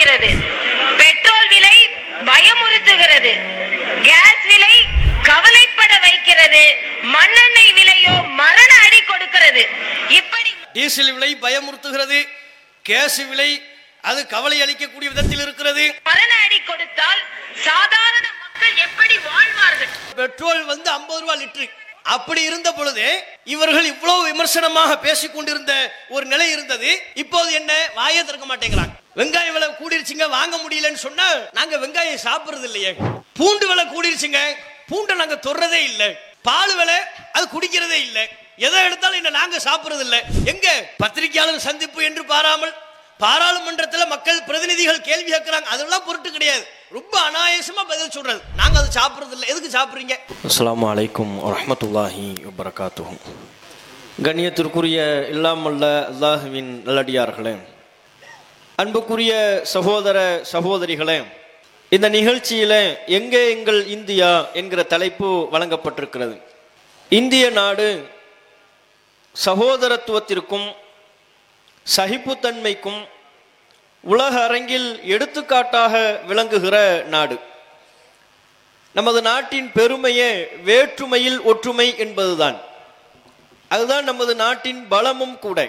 வைக்கிறது பெட்ரோல் விலை பயமுறுத்துகிறது கேஸ் விலை கவலைப்பட வைக்கிறது மண்ணெண்ணெய் விலையோ மரண அடி கொடுக்கிறது இப்படி டீசல் விலை பயமுறுத்துகிறது கேஸ் விலை அது கவலை அளிக்கக்கூடிய விதத்தில் இருக்கிறது மரண அடி கொடுத்தால் சாதாரண மக்கள் எப்படி வாழ்வார்கள் பெட்ரோல் வந்து ஐம்பது ரூபாய் லிட்டரு அப்படி இருந்த பொழுது இவர்கள் இவ்வளவு விமர்சனமாக பேசிக் கொண்டிருந்த ஒரு நிலை இருந்தது இப்போது என்ன வாயே திறக்க மாட்டேங்கிறாங்க வெங்காய விலை கூடிருச்சுங்க வாங்க முடியலன்னு சொன்னா நாங்க வெங்காயம் சாப்பிடுறது இல்லையே பூண்டு விலை கூடிருச்சுங்க பூண்டை நாங்க தொடுறதே இல்லை பால் விலை அது குடிக்கிறதே இல்லை எதை எடுத்தாலும் என்ன நாங்க சாப்பிடுறது இல்லை எங்க பத்திரிகையாளர் சந்திப்பு என்று பாராமல் பாராளுமன்றத்துல மக்கள் பிரதிநிதிகள் கேள்வி கேட்கிறாங்க அதெல்லாம் பொருட்டு கிடையாது ரொம்ப அனாயாசமா பதில் சொல்றது நாங்க அதை சாப்பிடுறது இல்லை எதுக்கு சாப்பிடுறீங்க அஸ்ஸலாமு அலைக்கும் வரஹ்மத்துல்லாஹி வபரகாத்துஹும் கண்ணியத்திற்குரிய இல்லாமல்ல அல்லாஹுவின் நல்லடியார்களே அன்புக்குரிய சகோதர சகோதரிகளே இந்த நிகழ்ச்சியில எங்கே எங்கள் இந்தியா என்கிற தலைப்பு வழங்கப்பட்டிருக்கிறது இந்திய நாடு சகோதரத்துவத்திற்கும் சகிப்புத்தன்மைக்கும் உலக அரங்கில் எடுத்துக்காட்டாக விளங்குகிற நாடு நமது நாட்டின் பெருமையே வேற்றுமையில் ஒற்றுமை என்பதுதான் அதுதான் நமது நாட்டின் பலமும் கூட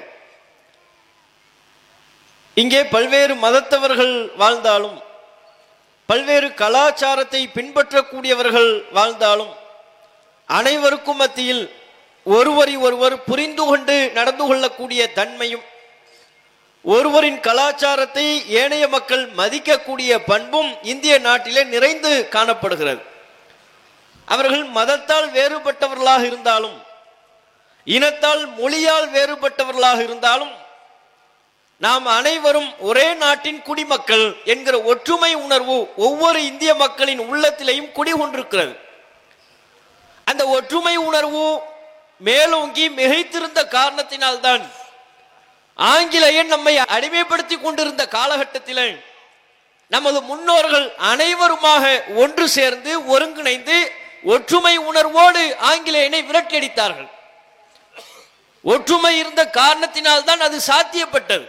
இங்கே பல்வேறு மதத்தவர்கள் வாழ்ந்தாலும் பல்வேறு கலாச்சாரத்தை பின்பற்றக்கூடியவர்கள் வாழ்ந்தாலும் அனைவருக்கும் மத்தியில் ஒருவரை ஒருவர் புரிந்து கொண்டு நடந்து கொள்ளக்கூடிய தன்மையும் ஒருவரின் கலாச்சாரத்தை ஏனைய மக்கள் மதிக்கக்கூடிய பண்பும் இந்திய நாட்டிலே நிறைந்து காணப்படுகிறது அவர்கள் மதத்தால் வேறுபட்டவர்களாக இருந்தாலும் இனத்தால் மொழியால் வேறுபட்டவர்களாக இருந்தாலும் நாம் அனைவரும் ஒரே நாட்டின் குடிமக்கள் என்கிற ஒற்றுமை உணர்வு ஒவ்வொரு இந்திய மக்களின் உள்ளத்திலேயும் குடிகொண்டிருக்கிறது அந்த ஒற்றுமை உணர்வு மேலோங்கி மிகைத்திருந்த காரணத்தினால்தான் ஆங்கிலேயன் நம்மை அடிமைப்படுத்தி கொண்டிருந்த காலகட்டத்திலே நமது முன்னோர்கள் அனைவருமாக ஒன்று சேர்ந்து ஒருங்கிணைந்து ஒற்றுமை உணர்வோடு ஆங்கிலேயனை விரட்டியடித்தார்கள் ஒற்றுமை இருந்த காரணத்தினால்தான் அது சாத்தியப்பட்டது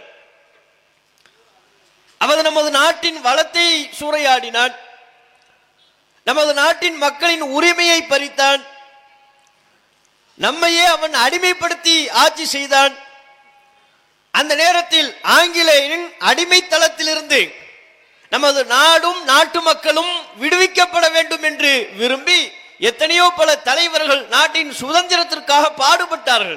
அவர் நமது நாட்டின் வளத்தை சூறையாடினான் நமது நாட்டின் மக்களின் உரிமையை பறித்தான் நம்மையே அவன் அடிமைப்படுத்தி ஆட்சி செய்தான் அந்த நேரத்தில் ஆங்கிலேயரின் அடிமைத்தளத்திலிருந்து நமது நாடும் நாட்டு மக்களும் விடுவிக்கப்பட வேண்டும் என்று விரும்பி எத்தனையோ பல தலைவர்கள் நாட்டின் சுதந்திரத்திற்காக பாடுபட்டார்கள்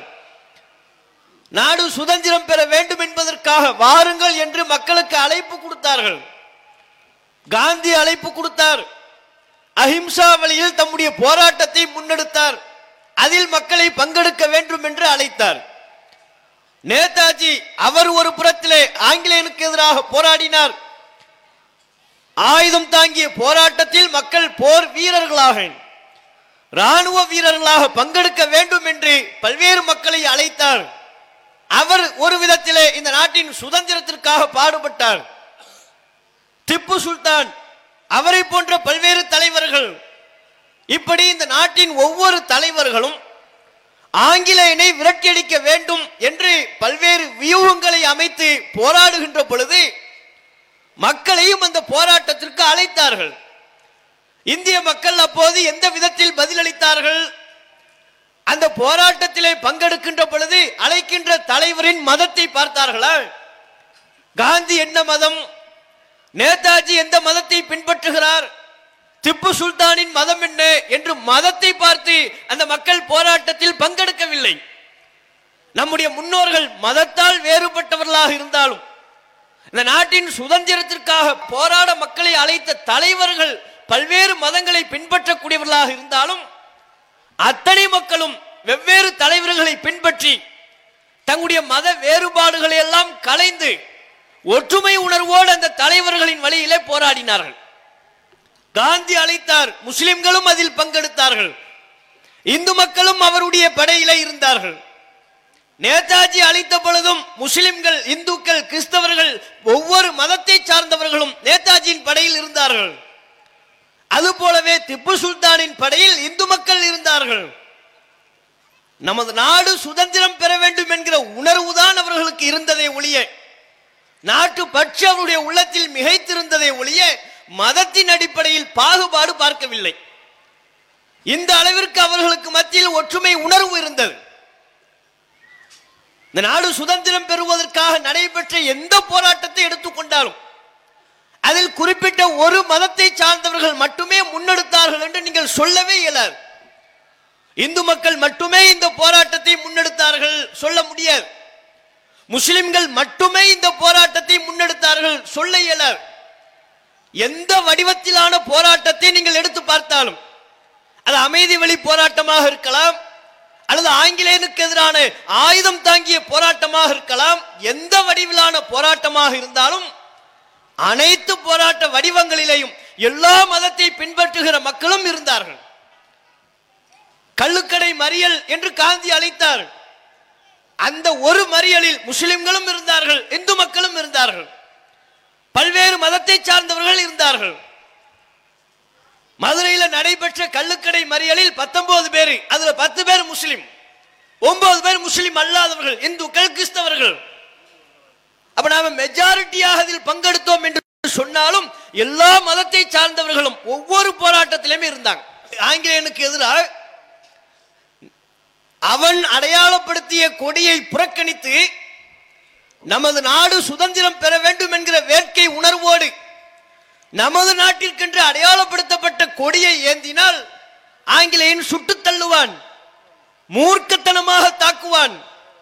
நாடு சுதந்திரம் பெற வேண்டும் என்பதற்காக வாருங்கள் என்று மக்களுக்கு அழைப்பு கொடுத்தார்கள் காந்தி அழைப்பு கொடுத்தார் அஹிம்சா வழியில் தம்முடைய போராட்டத்தை முன்னெடுத்தார் அதில் மக்களை பங்கெடுக்க வேண்டும் என்று அழைத்தார் நேதாஜி அவர் ஒரு புறத்திலே ஆங்கிலேயனுக்கு எதிராக போராடினார் ஆயுதம் தாங்கிய போராட்டத்தில் மக்கள் போர் வீரர்களாக ராணுவ வீரர்களாக பங்கெடுக்க வேண்டும் என்று பல்வேறு மக்களை அழைத்தார் அவர் ஒரு விதத்திலே இந்த நாட்டின் சுதந்திரத்திற்காக பாடுபட்டார் திப்பு சுல்தான் அவரை போன்ற பல்வேறு தலைவர்கள் இப்படி இந்த நாட்டின் ஒவ்வொரு தலைவர்களும் ஆங்கிலேயனை விரட்டியடிக்க வேண்டும் என்று பல்வேறு வியூகங்களை அமைத்து போராடுகின்ற பொழுது மக்களையும் அந்த போராட்டத்திற்கு அழைத்தார்கள் இந்திய மக்கள் அப்போது எந்த விதத்தில் பதிலளித்தார்கள் அந்த போராட்டத்திலே பங்கெடுக்கின்ற பொழுது அழைக்கின்ற தலைவரின் மதத்தை பார்த்தார்களா காந்தி என்ன மதம் நேதாஜி எந்த மதத்தை பின்பற்றுகிறார் திப்பு சுல்தானின் மதம் என்ன என்று மதத்தை பார்த்து அந்த மக்கள் போராட்டத்தில் பங்கெடுக்கவில்லை நம்முடைய முன்னோர்கள் மதத்தால் வேறுபட்டவர்களாக இருந்தாலும் இந்த நாட்டின் சுதந்திரத்திற்காக போராட மக்களை அழைத்த தலைவர்கள் பல்வேறு மதங்களை பின்பற்றக்கூடியவர்களாக இருந்தாலும் அத்தனை மக்களும் வெவ்வேறு தலைவர்களை பின்பற்றி தங்களுடைய மத வேறுபாடுகளை எல்லாம் கலைந்து ஒற்றுமை உணர்வோடு அந்த தலைவர்களின் வழியிலே போராடினார்கள் காந்தி அழைத்தார் முஸ்லிம்களும் அதில் பங்கெடுத்தார்கள் இந்து மக்களும் அவருடைய படையிலே இருந்தார்கள் நேதாஜி அளித்த பொழுதும் முஸ்லிம்கள் இந்துக்கள் கிறிஸ்தவர்கள் ஒவ்வொரு மதத்தை சார்ந்தவர்களும் நேதாஜியின் படையில் இருந்தார்கள் அது போலவே திப்பு சுல்தானின் படையில் இந்து மக்கள் இருந்தார்கள் நமது நாடு சுதந்திரம் பெற வேண்டும் என்கிற உணர்வுதான் அவர்களுக்கு இருந்ததே ஒழிய நாட்டு பற்று அவருடைய உள்ளத்தில் மிகைத்திருந்ததை ஒழிய மதத்தின் அடிப்படையில் பாகுபாடு பார்க்கவில்லை இந்த அளவிற்கு அவர்களுக்கு மத்தியில் ஒற்றுமை உணர்வு இருந்தது இந்த நாடு சுதந்திரம் பெறுவதற்காக நடைபெற்ற எந்த போராட்டத்தை எடுத்துக்கொண்டாலும் அதில் குறிப்பிட்ட ஒரு மதத்தை சார்ந்தவர்கள் மட்டுமே முன்னெடுத்தார்கள் என்று நீங்கள் சொல்லவே இயலாது இந்து மக்கள் மட்டுமே இந்த போராட்டத்தை முன்னெடுத்தார்கள் சொல்ல முடியாது முஸ்லிம்கள் மட்டுமே இந்த போராட்டத்தை முன்னெடுத்தார்கள் சொல்ல இயலாது எந்த வடிவத்திலான போராட்டத்தை நீங்கள் எடுத்து பார்த்தாலும் அது அமைதி வழி போராட்டமாக இருக்கலாம் அல்லது ஆங்கிலேயனுக்கு எதிரான ஆயுதம் தாங்கிய போராட்டமாக இருக்கலாம் எந்த வடிவிலான போராட்டமாக இருந்தாலும் அனைத்து போராட்ட வடிவங்களிலேயும் எல்லா மதத்தை பின்பற்றுகிற மக்களும் இருந்தார்கள் கள்ளுக்கடை மறியல் என்று காந்தி அழைத்தார் அந்த ஒரு மறியலில் முஸ்லிம்களும் இருந்தார்கள் இந்து மக்களும் இருந்தார்கள் பல்வேறு மதத்தை சார்ந்தவர்கள் இருந்தார்கள் மதுரையில் நடைபெற்ற கள்ளுக்கடை மறியலில் பத்தொன்பது பேர் அதுல பத்து பேர் முஸ்லிம் ஒன்பது பேர் முஸ்லிம் அல்லாதவர்கள் இந்துக்கள் கிறிஸ்தவர்கள் அப்ப நாம மெஜாரிட்டியாக அதில் பங்கெடுத்தோம் என்று சொன்னாலும் எல்லா மதத்தை சார்ந்தவர்களும் ஒவ்வொரு போராட்டத்திலுமே இருந்தாங்க ஆங்கிலேயனுக்கு எதிராக அவன் அடையாளப்படுத்திய கொடியை புறக்கணித்து நமது நாடு சுதந்திரம் பெற வேண்டும் என்கிற வேட்கை உணர்வோடு நமது நாட்டிற்கென்று அடையாளப்படுத்தப்பட்ட கொடியை ஏந்தினால் ஆங்கிலேயன் சுட்டுத் தள்ளுவான் மூர்க்கத்தனமாக தாக்குவான்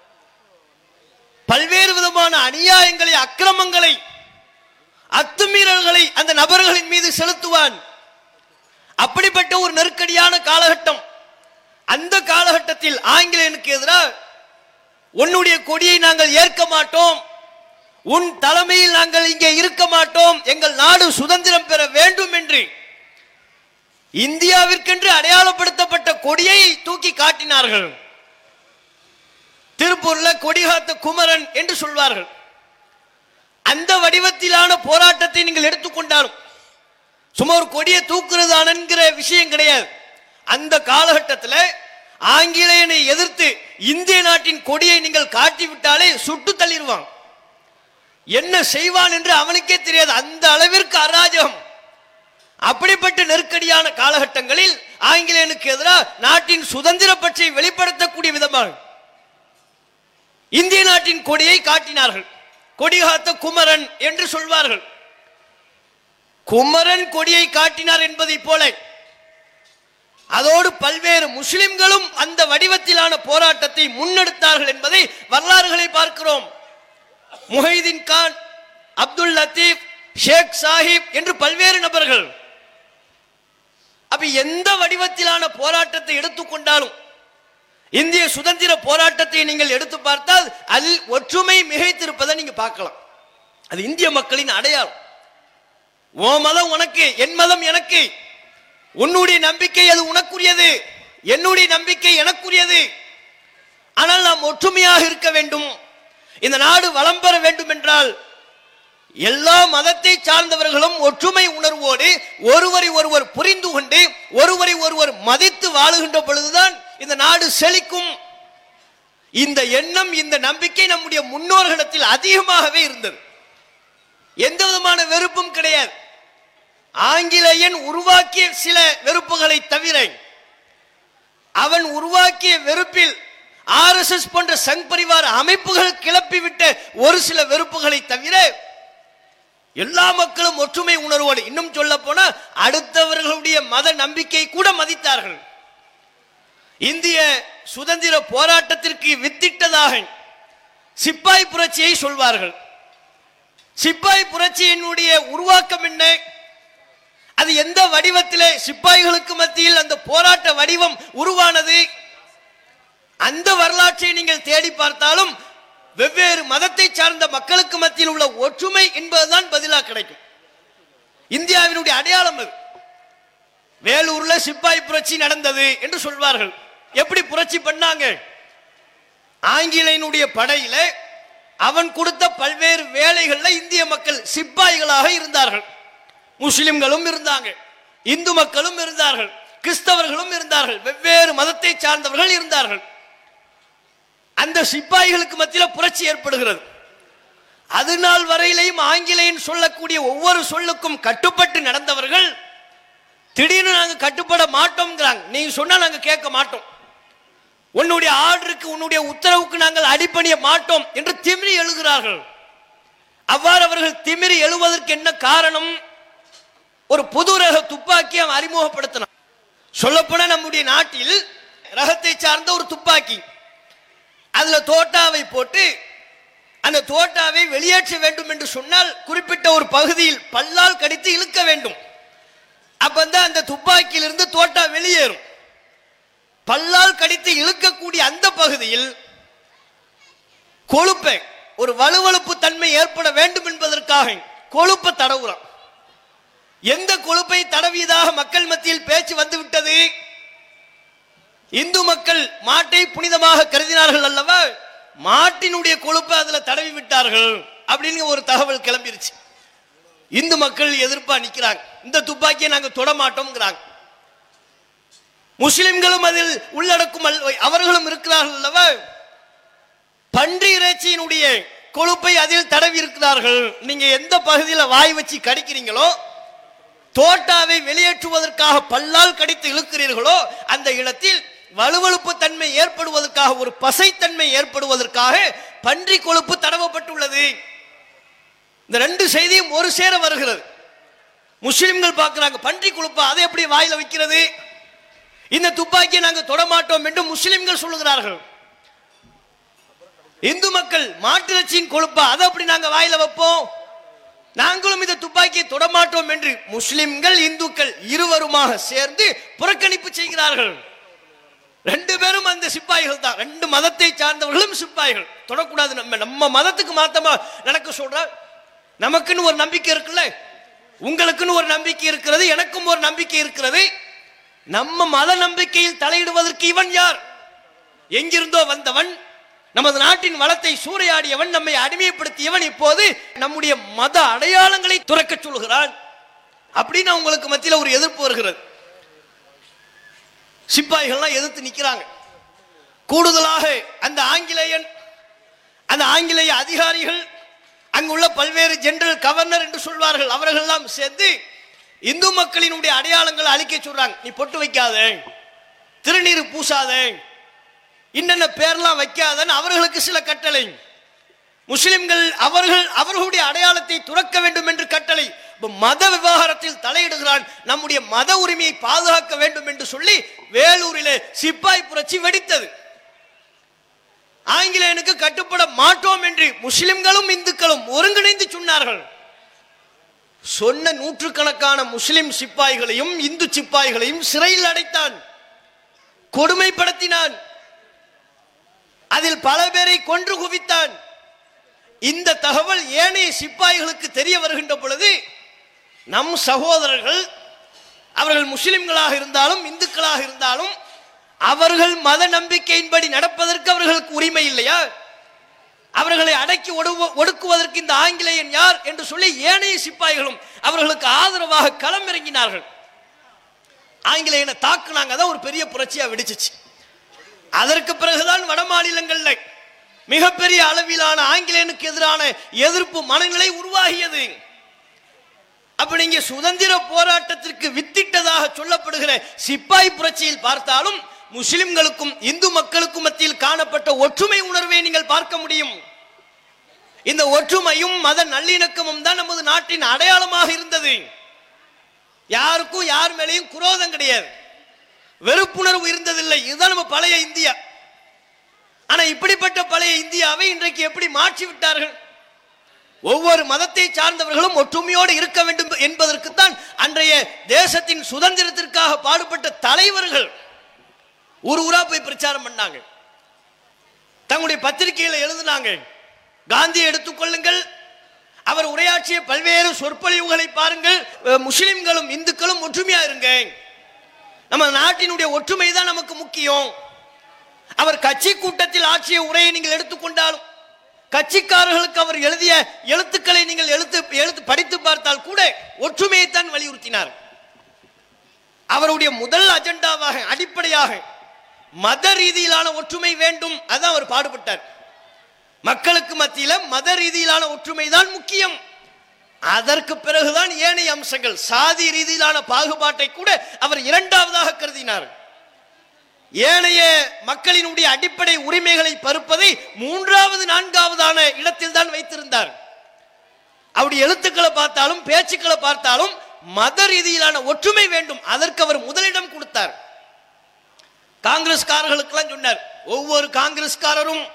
பல்வேறு விதமான அநியாயங்களை அக்கிரமங்களை அத்துமீறல்களை அந்த நபர்களின் மீது செலுத்துவான் அப்படிப்பட்ட ஒரு நெருக்கடியான காலகட்டம் அந்த காலகட்டத்தில் ஆங்கிலேயனுக்கு எதிராக உன்னுடைய கொடியை நாங்கள் ஏற்க மாட்டோம் உன் தலைமையில் நாங்கள் இங்கே இருக்க மாட்டோம் எங்கள் நாடு சுதந்திரம் பெற வேண்டும் என்று இந்தியாவிற்கென்று அடையாளப்படுத்தப்பட்ட கொடியை தூக்கி காட்டினார்கள் திருப்பூர்ல கொடிகாத்த குமரன் என்று சொல்வார்கள் அந்த வடிவத்திலான போராட்டத்தை நீங்கள் எடுத்துக்கொண்டாலும் சும்மா ஒரு கொடியை தூக்குறதானங்கிற விஷயம் கிடையாது அந்த காலகட்டத்தில் ஆங்கிலேயனை எதிர்த்து இந்திய நாட்டின் கொடியை நீங்கள் காட்டிவிட்டாலே சுட்டு தள்ளிடுவான் என்ன செய்வான் என்று அவனுக்கே தெரியாது அந்த அளவிற்கு அராஜகம் அப்படிப்பட்ட நெருக்கடியான காலகட்டங்களில் ஆங்கிலேயனுக்கு எதிராக நாட்டின் சுதந்திர பற்றி வெளிப்படுத்தக்கூடிய விதமாக இந்திய நாட்டின் கொடியை காட்டினார்கள் கொடிகாத்த குமரன் என்று சொல்வார்கள் குமரன் கொடியை காட்டினார் என்பதை போல அதோடு பல்வேறு முஸ்லிம்களும் அந்த வடிவத்திலான போராட்டத்தை முன்னெடுத்தார்கள் என்பதை வரலாறுகளை பார்க்கிறோம் முஹைதீன் கான் அப்துல் லத்தீப் ஷேக் சாஹிப் என்று பல்வேறு நபர்கள் அப்ப எந்த வடிவத்திலான போராட்டத்தை எடுத்துக்கொண்டாலும் இந்திய சுதந்திர போராட்டத்தை நீங்கள் எடுத்து பார்த்தால் அதில் ஒற்றுமை மிகைத்திருப்பதை நீங்க பார்க்கலாம் அது இந்திய மக்களின் அடையாளம் ஓ மதம் உனக்கு என் மதம் எனக்கு உன்னுடைய நம்பிக்கை அது உனக்குரியது என்னுடைய நம்பிக்கை எனக்குரியது ஆனால் நாம் ஒற்றுமையாக இருக்க வேண்டும் இந்த நாடு வளம் பெற வேண்டும் என்றால் எல்லா மதத்தை சார்ந்தவர்களும் ஒற்றுமை உணர்வோடு ஒருவரை ஒருவர் புரிந்து கொண்டு ஒருவரை ஒருவர் மதித்து வாழுகின்ற பொழுதுதான் இந்த நாடு செழிக்கும் இந்த எண்ணம் இந்த நம்பிக்கை நம்முடைய முன்னோர்களிடத்தில் அதிகமாகவே இருந்தது எந்த விதமான வெறுப்பும் கிடையாது ஆங்கிலேயன் உருவாக்கிய சில வெறுப்புகளை தவிர அவன் உருவாக்கிய வெறுப்பில் ஆர்எஸ்எஸ் போன்ற சங் பரிவார அமைப்புகள் கிளப்பிவிட்ட ஒரு சில வெறுப்புகளை தவிர எல்லா மக்களும் ஒற்றுமை உணர்வோடு இன்னும் சொல்ல போனா அடுத்தவர்களுடைய மத நம்பிக்கை கூட மதித்தார்கள் இந்திய சுதந்திர போராட்டத்திற்கு வித்திட்டதாக சிப்பாய் புரட்சியை சொல்வார்கள் சிப்பாய் புரட்சியினுடைய உருவாக்கம் என்ன அது எந்த வடிவத்திலே சிப்பாய்களுக்கு மத்தியில் அந்த போராட்ட வடிவம் உருவானது அந்த வரலாற்றை நீங்கள் தேடி பார்த்தாலும் வெவ்வேறு மதத்தை சார்ந்த மக்களுக்கு மத்தியில் உள்ள ஒற்றுமை என்பதுதான் பதிலாக கிடைக்கும் இந்தியாவினுடைய அடையாளம் அது வேலூர்ல சிப்பாய் புரட்சி நடந்தது என்று சொல்வார்கள் எப்படி புரட்சி பண்ணாங்க ஆங்கிலேயனுடைய படையில அவன் கொடுத்த பல்வேறு வேலைகள்ல இந்திய மக்கள் சிப்பாய்களாக இருந்தார்கள் முஸ்லிம்களும் இருந்தாங்க இந்து மக்களும் இருந்தார்கள் கிறிஸ்தவர்களும் இருந்தார்கள் வெவ்வேறு மதத்தை சார்ந்தவர்கள் இருந்தார்கள் அந்த சிப்பாய்களுக்கு மத்தியில் புரட்சி ஏற்படுகிறது அது நாள் வரையிலையும் ஆங்கிலேயன் சொல்லக்கூடிய ஒவ்வொரு சொல்லுக்கும் கட்டுப்பட்டு நடந்தவர்கள் திடீர்னு நாங்க கட்டுப்பட மாட்டோம்ங்கிறாங்க நீங்க சொன்னா நாங்க கேட்க மாட்டோம் உன்னுடைய ஆர்டருக்கு உன்னுடைய உத்தரவுக்கு நாங்கள் அடிப்பணிய மாட்டோம் என்று திமிரி எழுகிறார்கள் அவ்வாறு அவர்கள் திமிரி எழுவதற்கு என்ன காரணம் ஒரு புது ரக துப்பாக்கி அவன் அறிமுகப்படுத்தினான் சொல்லப்போனா நம்முடைய நாட்டில் ரகத்தை சார்ந்த ஒரு துப்பாக்கி அதுல தோட்டாவை போட்டு அந்த தோட்டாவை வெளியேற்ற வேண்டும் என்று சொன்னால் குறிப்பிட்ட ஒரு பகுதியில் பல்லால் கடித்து இழுக்க வேண்டும் அப்ப வந்து அந்த துப்பாக்கியிலிருந்து தோட்டா வெளியேறும் பல்லால் கடித்து இழுக்கக்கூடிய அந்த பகுதியில் கொழுப்பை ஒரு வலுவழுப்பு தன்மை ஏற்பட வேண்டும் என்பதற்காக கொழுப்பை தடவுறான் எந்த கொழுப்பை தடவியதாக மக்கள் மத்தியில் பேச்சு வந்து விட்டது இந்து மக்கள் மாட்டை புனிதமாக கருதினார்கள் அல்லவா மாட்டினுடைய கொழுப்பை அதுல தடவி விட்டார்கள் அப்படின்னு ஒரு தகவல் கிளம்பிருச்சு இந்து மக்கள் எதிர்ப்பா நிக்கிறாங்க இந்த துப்பாக்கியை நாங்க தொட மாட்டோம்ங்கிறாங்க முஸ்லிம்களும் அதில் உள்ளடக்கும் அல்ல- அவர்களும் இருக்கிறார்கள் அல்லவா பன்றி இறைச்சியினுடைய கொழுப்பை அதில் தடவி இருக்கிறார்கள் நீங்க எந்த பகுதியில் வாய் வச்சு கடிக்கிறீங்களோ தோட்டாவை வெளியேற்றுவதற்காக பல்லால் கடித்து இழுக்கிறீர்களோ அந்த இடத்தில் வலுவழுப்பு தன்மை ஏற்படுவதற்காக ஒரு பசைத்தன்மை ஏற்படுவதற்காக பன்றி கொழுப்பு தடவப்பட்டுள்ளது இந்த ரெண்டு செய்தியும் ஒரு சேர வருகிறது முஸ்லிம்கள் பார்க்கிறாங்க பன்றி கொழுப்பா அதை எப்படி வாயில வைக்கிறது இந்த துப்பாக்கியை நாங்க தொடமாட்டோம் என்று முஸ்லிம்கள் சொல்லுகிறார்கள் இந்து மக்கள் மாட்டிறைச்சியின் கொழுப்பா அதை அப்படி நாங்க வாயில வைப்போம் நாங்களும் இந்த துப்பாக்கியை தொடமாட்டோம் என்று முஸ்லிம்கள் இந்துக்கள் இருவருமாக சேர்ந்து புறக்கணிப்பு செய்கிறார்கள் ரெண்டு பேரும் அந்த சிப்பாய்கள் தான் ரெண்டு மதத்தை சார்ந்தவர்களும் சிப்பாய்கள் தொடக்கூடாது நம்ம நம்ம மதத்துக்கு மாத்தமா நடக்க சொல்ற நமக்குன்னு ஒரு நம்பிக்கை இருக்குல்ல உங்களுக்குன்னு ஒரு நம்பிக்கை இருக்கிறது எனக்கும் ஒரு நம்பிக்கை இருக்கிறது நம்ம மத நம்பிக்கையில் தலையிடுவதற்கு இவன் யார் எங்கிருந்தோ வந்தவன் நமது நாட்டின் வளத்தை சூறையாடியவன் நம்மை அடிமைப்படுத்தியவன் இப்போது நம்முடைய மத அடையாளங்களை துறக்கச் சொல்கிறான் அப்படின்னு உங்களுக்கு மத்தியில் ஒரு எதிர்ப்பு வருகிறது சிப்பாய்கள்லாம் எதிர்த்து நிக்கிறாங்க கூடுதலாக அந்த ஆங்கிலேயன் அந்த ஆங்கிலேய அதிகாரிகள் அங்குள்ள பல்வேறு ஜெனரல் கவர்னர் என்று சொல்வார்கள் அவர்கள் எல்லாம் சேர்ந்து இந்து மக்களினுடைய அடையாளங்களை அழிக்க சொல்றாங்க நீ பொட்டு வைக்காத திருநீர் பூசாத இன்னென்ன பேர்லாம் வைக்காதன்னு அவர்களுக்கு சில கட்டளை முஸ்லிம்கள் அவர்கள் அவர்களுடைய அடையாளத்தை துறக்க வேண்டும் என்று கட்டளை இப்ப மத விவகாரத்தில் தலையிடுகிறான் நம்முடைய மத உரிமையை பாதுகாக்க வேண்டும் என்று சொல்லி வேலூரிலே சிப்பாய் புரட்சி வெடித்தது ஆங்கிலேயனுக்கு கட்டுப்பட மாட்டோம் என்று முஸ்லிம்களும் இந்துக்களும் ஒருங்கிணைந்து சொன்னார்கள் சொன்ன நூற்றுக்கணக்கான முஸ்லிம் சிப்பாய்களையும் இந்து சிப்பாய்களையும் சிறையில் அடைத்தான் கொடுமைப்படுத்தினான் அதில் பல பேரை கொன்று குவித்தான் இந்த தகவல் ஏனைய சிப்பாய்களுக்கு தெரிய வருகின்ற பொழுது நம் சகோதரர்கள் அவர்கள் முஸ்லிம்களாக இருந்தாலும் இந்துக்களாக இருந்தாலும் அவர்கள் மத நம்பிக்கையின்படி நடப்பதற்கு அவர்களுக்கு உரிமை இல்லையா அவர்களை அடக்கி ஒடுவ- ஒடுக்குவதற்கு இந்த ஆங்கிலேயன் யார் என்று சொல்லி ஏனைய சிப்பாய்களும் அவர்களுக்கு ஆதரவாக களமிறங்கினார்கள் ஆங்கிலேயனை தாக்குனாங்க தான் ஒரு பெரிய புரட்சியா வெடிச்சிச்சு அதற்கு பிறகுதான் வட மாநிலங்கள்ல மிகப்பெரிய அளவிலான ஆங்கிலேயனுக்கு எதிரான எதிர்ப்பு மனநிலை உருவாகியது அப்ப நீங்க சுதந்திர போராட்டத்திற்கு வித்திட்டதாக சொல்லப்படுகிற சிப்பாய் புரட்சியில் பார்த்தாலும் முஸ்லிம்களுக்கும் இந்து மக்களுக்கும் மத்தியில் காணப்பட்ட ஒற்றுமை உணர்வை நீங்கள் பார்க்க முடியும் இந்த ஒற்றுமையும் மத நல்லிணக்கமும் தான் நமது நாட்டின் அடையாளமாக இருந்தது யாருக்கும் யார் மேலேயும் குரோதம் கிடையாது வெறுப்புணர்வு இருந்ததில்லை இதுதான் நம்ம பழைய இந்தியா ஆனா இப்படிப்பட்ட பழைய இந்தியாவை இன்றைக்கு எப்படி மாற்றி விட்டார்கள் ஒவ்வொரு மதத்தை சார்ந்தவர்களும் ஒற்றுமையோடு இருக்க வேண்டும் என்பதற்குத்தான் அன்றைய தேசத்தின் சுதந்திரத்திற்காக பாடுபட்ட தலைவர்கள் ஊர் ஊரா போய் பிரச்சாரம் பண்ணாங்க தங்களுடைய பத்திரிகையில எழுதினாங்க காந்தியை எடுத்துக்கொள்ளுங்கள் அவர் உரையாற்றிய பல்வேறு சொற்பொழிவுகளை பாருங்கள் அஹ், முஸ்லிம்களும் இந்துக்களும் ஒற்றுமையா இருங்க நம்ம நாட்டினுடைய ஒற்றுமை தான் நமக்கு முக்கியம் அவர் கட்சி கூட்டத்தில் ஆற்றிய உரையை நீங்கள் எடுத்துக்கொண்டாலும் கட்சிக்காரர்களுக்கு அவர் எழுதிய எழுத்துக்களை நீங்கள் எழுத்து எழுத்து படித்து பார்த்தால் கூட ஒற்றுமையைத்தான் வலியுறுத்தினார் அவருடைய முதல் அஜெண்டாவாக அடிப்படையாக மத ரீதியிலான ஒற்றுமை வேண்டும் அதான் அவர் பாடுபட்டார் மக்களுக்கு மத்தியில மத ரீதியிலான ஒற்றுமை தான் முக்கியம் அதற்கு பிறகுதான் ஏனைய அம்சங்கள் சாதி ரீதியிலான பாகுபாட்டை கூட அவர் இரண்டாவதாக கருதினார் ஏனைய மக்களினுடைய அடிப்படை உரிமைகளை பருப்பதை மூன்றாவது நான்காவதான இடத்தில் தான் வைத்திருந்தார் அவருடைய எழுத்துக்களை பார்த்தாலும் பேச்சுக்களை பார்த்தாலும் மத ரீதியிலான ஒற்றுமை வேண்டும் அதற்கு அவர் முதலிடம் கொடுத்தார் காங்கிரஸ்காரர்களுக்கெல்லாம் சொன்னார் ஒவ்வொரு காங்கிரஸ்காரரும்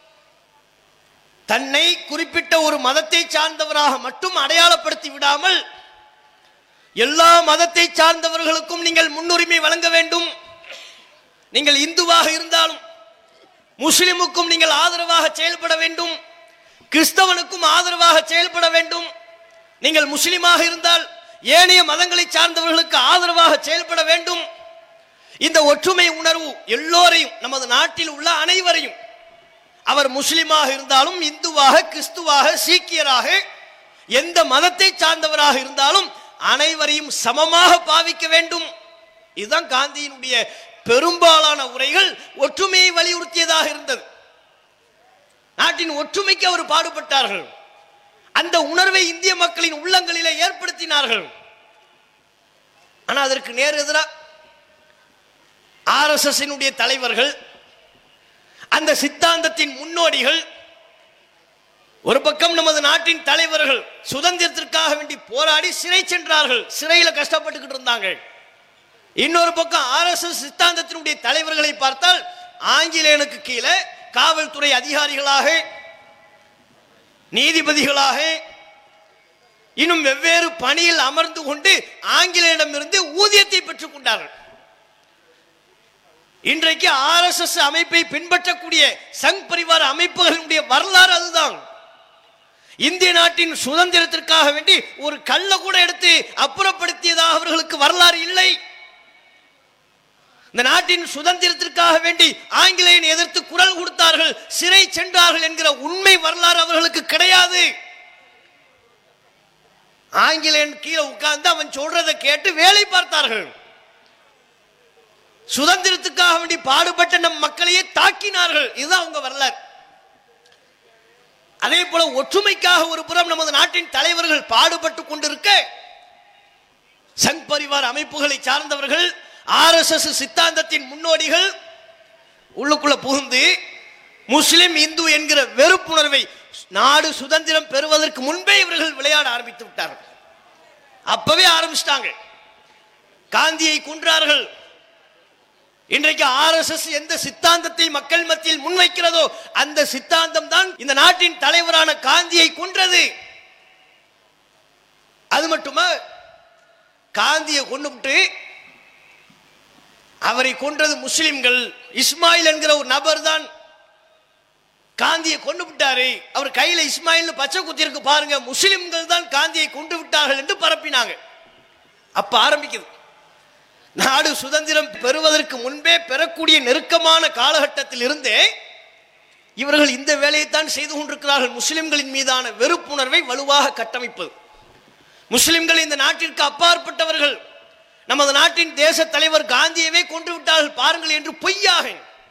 தன்னை குறிப்பிட்ட ஒரு மதத்தை சார்ந்தவராக மட்டும் அடையாளப்படுத்தி விடாமல் எல்லா மதத்தை சார்ந்தவர்களுக்கும் நீங்கள் முன்னுரிமை வழங்க வேண்டும் நீங்கள் இந்துவாக இருந்தாலும் முஸ்லிமுக்கும் நீங்கள் ஆதரவாக செயல்பட வேண்டும் கிறிஸ்தவனுக்கும் ஆதரவாக செயல்பட வேண்டும் நீங்கள் முஸ்லிமாக இருந்தால் ஏனைய மதங்களை சார்ந்தவர்களுக்கு ஆதரவாக செயல்பட வேண்டும் இந்த ஒற்றுமை உணர்வு எல்லோரையும் நமது நாட்டில் உள்ள அனைவரையும் அவர் முஸ்லிமாக இருந்தாலும் இந்துவாக கிறிஸ்துவாக சீக்கியராக எந்த மதத்தை சார்ந்தவராக இருந்தாலும் அனைவரையும் சமமாக பாவிக்க வேண்டும் இதுதான் காந்தியினுடைய பெரும்பாலான உரைகள் ஒற்றுமையை வலியுறுத்தியதாக இருந்தது நாட்டின் ஒற்றுமைக்கு அவர் பாடுபட்டார்கள் அந்த உணர்வை இந்திய மக்களின் உள்ளங்களிலே ஏற்படுத்தினார்கள் ஆனா அதற்கு நேர் எதிரா ஆர்எஸ்எஸ் தலைவர்கள் அந்த சித்தாந்தத்தின் முன்னோடிகள் ஒரு பக்கம் நமது நாட்டின் தலைவர்கள் சுதந்திரத்திற்காக வேண்டி போராடி சிறை சென்றார்கள் சிறையில கஷ்டப்பட்டுக்கிட்டு இருந்தாங்க இன்னொரு பக்கம் ஆர்எஸ்எஸ் சித்தாந்தத்தினுடைய தலைவர்களை பார்த்தால் ஆங்கிலேயனுக்கு கீழே காவல்துறை அதிகாரிகளாக நீதிபதிகளாக இன்னும் வெவ்வேறு பணியில் அமர்ந்து கொண்டு ஆங்கிலேயரிடமிருந்து ஊதியத்தை பெற்றுக் கொண்டார்கள் இன்றைக்கு ஆர்எஸ்எஸ் அமைப்பை பின்பற்றக்கூடிய சங் பரிவார அமைப்புகளுடைய வரலாறு அதுதான் இந்திய நாட்டின் சுதந்திரத்திற்காக வேண்டி ஒரு கல்ல கூட எடுத்து அப்புறப்படுத்தியதாக அவர்களுக்கு வரலாறு இல்லை இந்த நாட்டின் சுதந்திரத்திற்காக வேண்டி ஆங்கிலேயன் எதிர்த்து குரல் கொடுத்தார்கள் சிறை சென்றார்கள் என்கிற உண்மை வரலாறு அவர்களுக்கு கிடையாது ஆங்கிலேயன் கீழே உட்கார்ந்து அவன் சொல்றதை கேட்டு வேலை பார்த்தார்கள் சுதந்திரத்துக்காக வேண்டி பாடுபட்ட நம் மக்களையே தாக்கினார்கள் இதுதான் அவங்க வரலாறு அதே போல ஒற்றுமைக்காக ஒரு புறம் நமது நாட்டின் தலைவர்கள் பாடுபட்டு கொண்டிருக்க சங் பரிவார் அமைப்புகளை சார்ந்தவர்கள் ஆர்எஸ்எஸ் சித்தாந்தத்தின் முன்னோடிகள் உள்ளுக்குள்ள புகுந்து முஸ்லிம் இந்து என்கிற வெறுப்புணர்வை நாடு சுதந்திரம் பெறுவதற்கு முன்பே இவர்கள் விளையாட ஆரம்பித்து விட்டார்கள் அப்பவே ஆரம்பிச்சிட்டாங்க காந்தியை கொன்றார்கள் இன்றைக்கு ஆர்எஸ்எஸ் எந்த சித்தாந்தத்தை மக்கள் மத்தியில் முன்வைக்கிறதோ அந்த சித்தாந்தம் தான் இந்த நாட்டின் தலைவரான காந்தியை கொன்றது அது மட்டுமா காந்தியை கொண்டுவிட்டு அவரை கொன்றது முஸ்லிம்கள் இஸ்மாயில் என்கிற ஒரு நபர் தான் காந்தியை கொண்டு விட்டாரு அவர் கையில இஸ்மாயில் பச்சை குத்தி இருக்கு பாருங்க முஸ்லிம்கள் தான் காந்தியை கொண்டு விட்டார்கள் என்று பரப்பினாங்க அப்ப ஆரம்பிக்குது நாடு சுதந்திரம் பெறுவதற்கு முன்பே பெறக்கூடிய நெருக்கமான காலகட்டத்தில் இருந்தே இவர்கள் இந்த வேலையைத்தான் செய்து கொண்டிருக்கிறார்கள் முஸ்லிம்களின் மீதான வெறுப்புணர்வை வலுவாக கட்டமைப்பது முஸ்லிம்கள் இந்த நாட்டிற்கு அப்பாற்பட்டவர்கள் நமது நாட்டின் தேச தலைவர் காந்தியவே கொண்டு விட்டார்கள் பாருங்கள் என்று பொய்யாக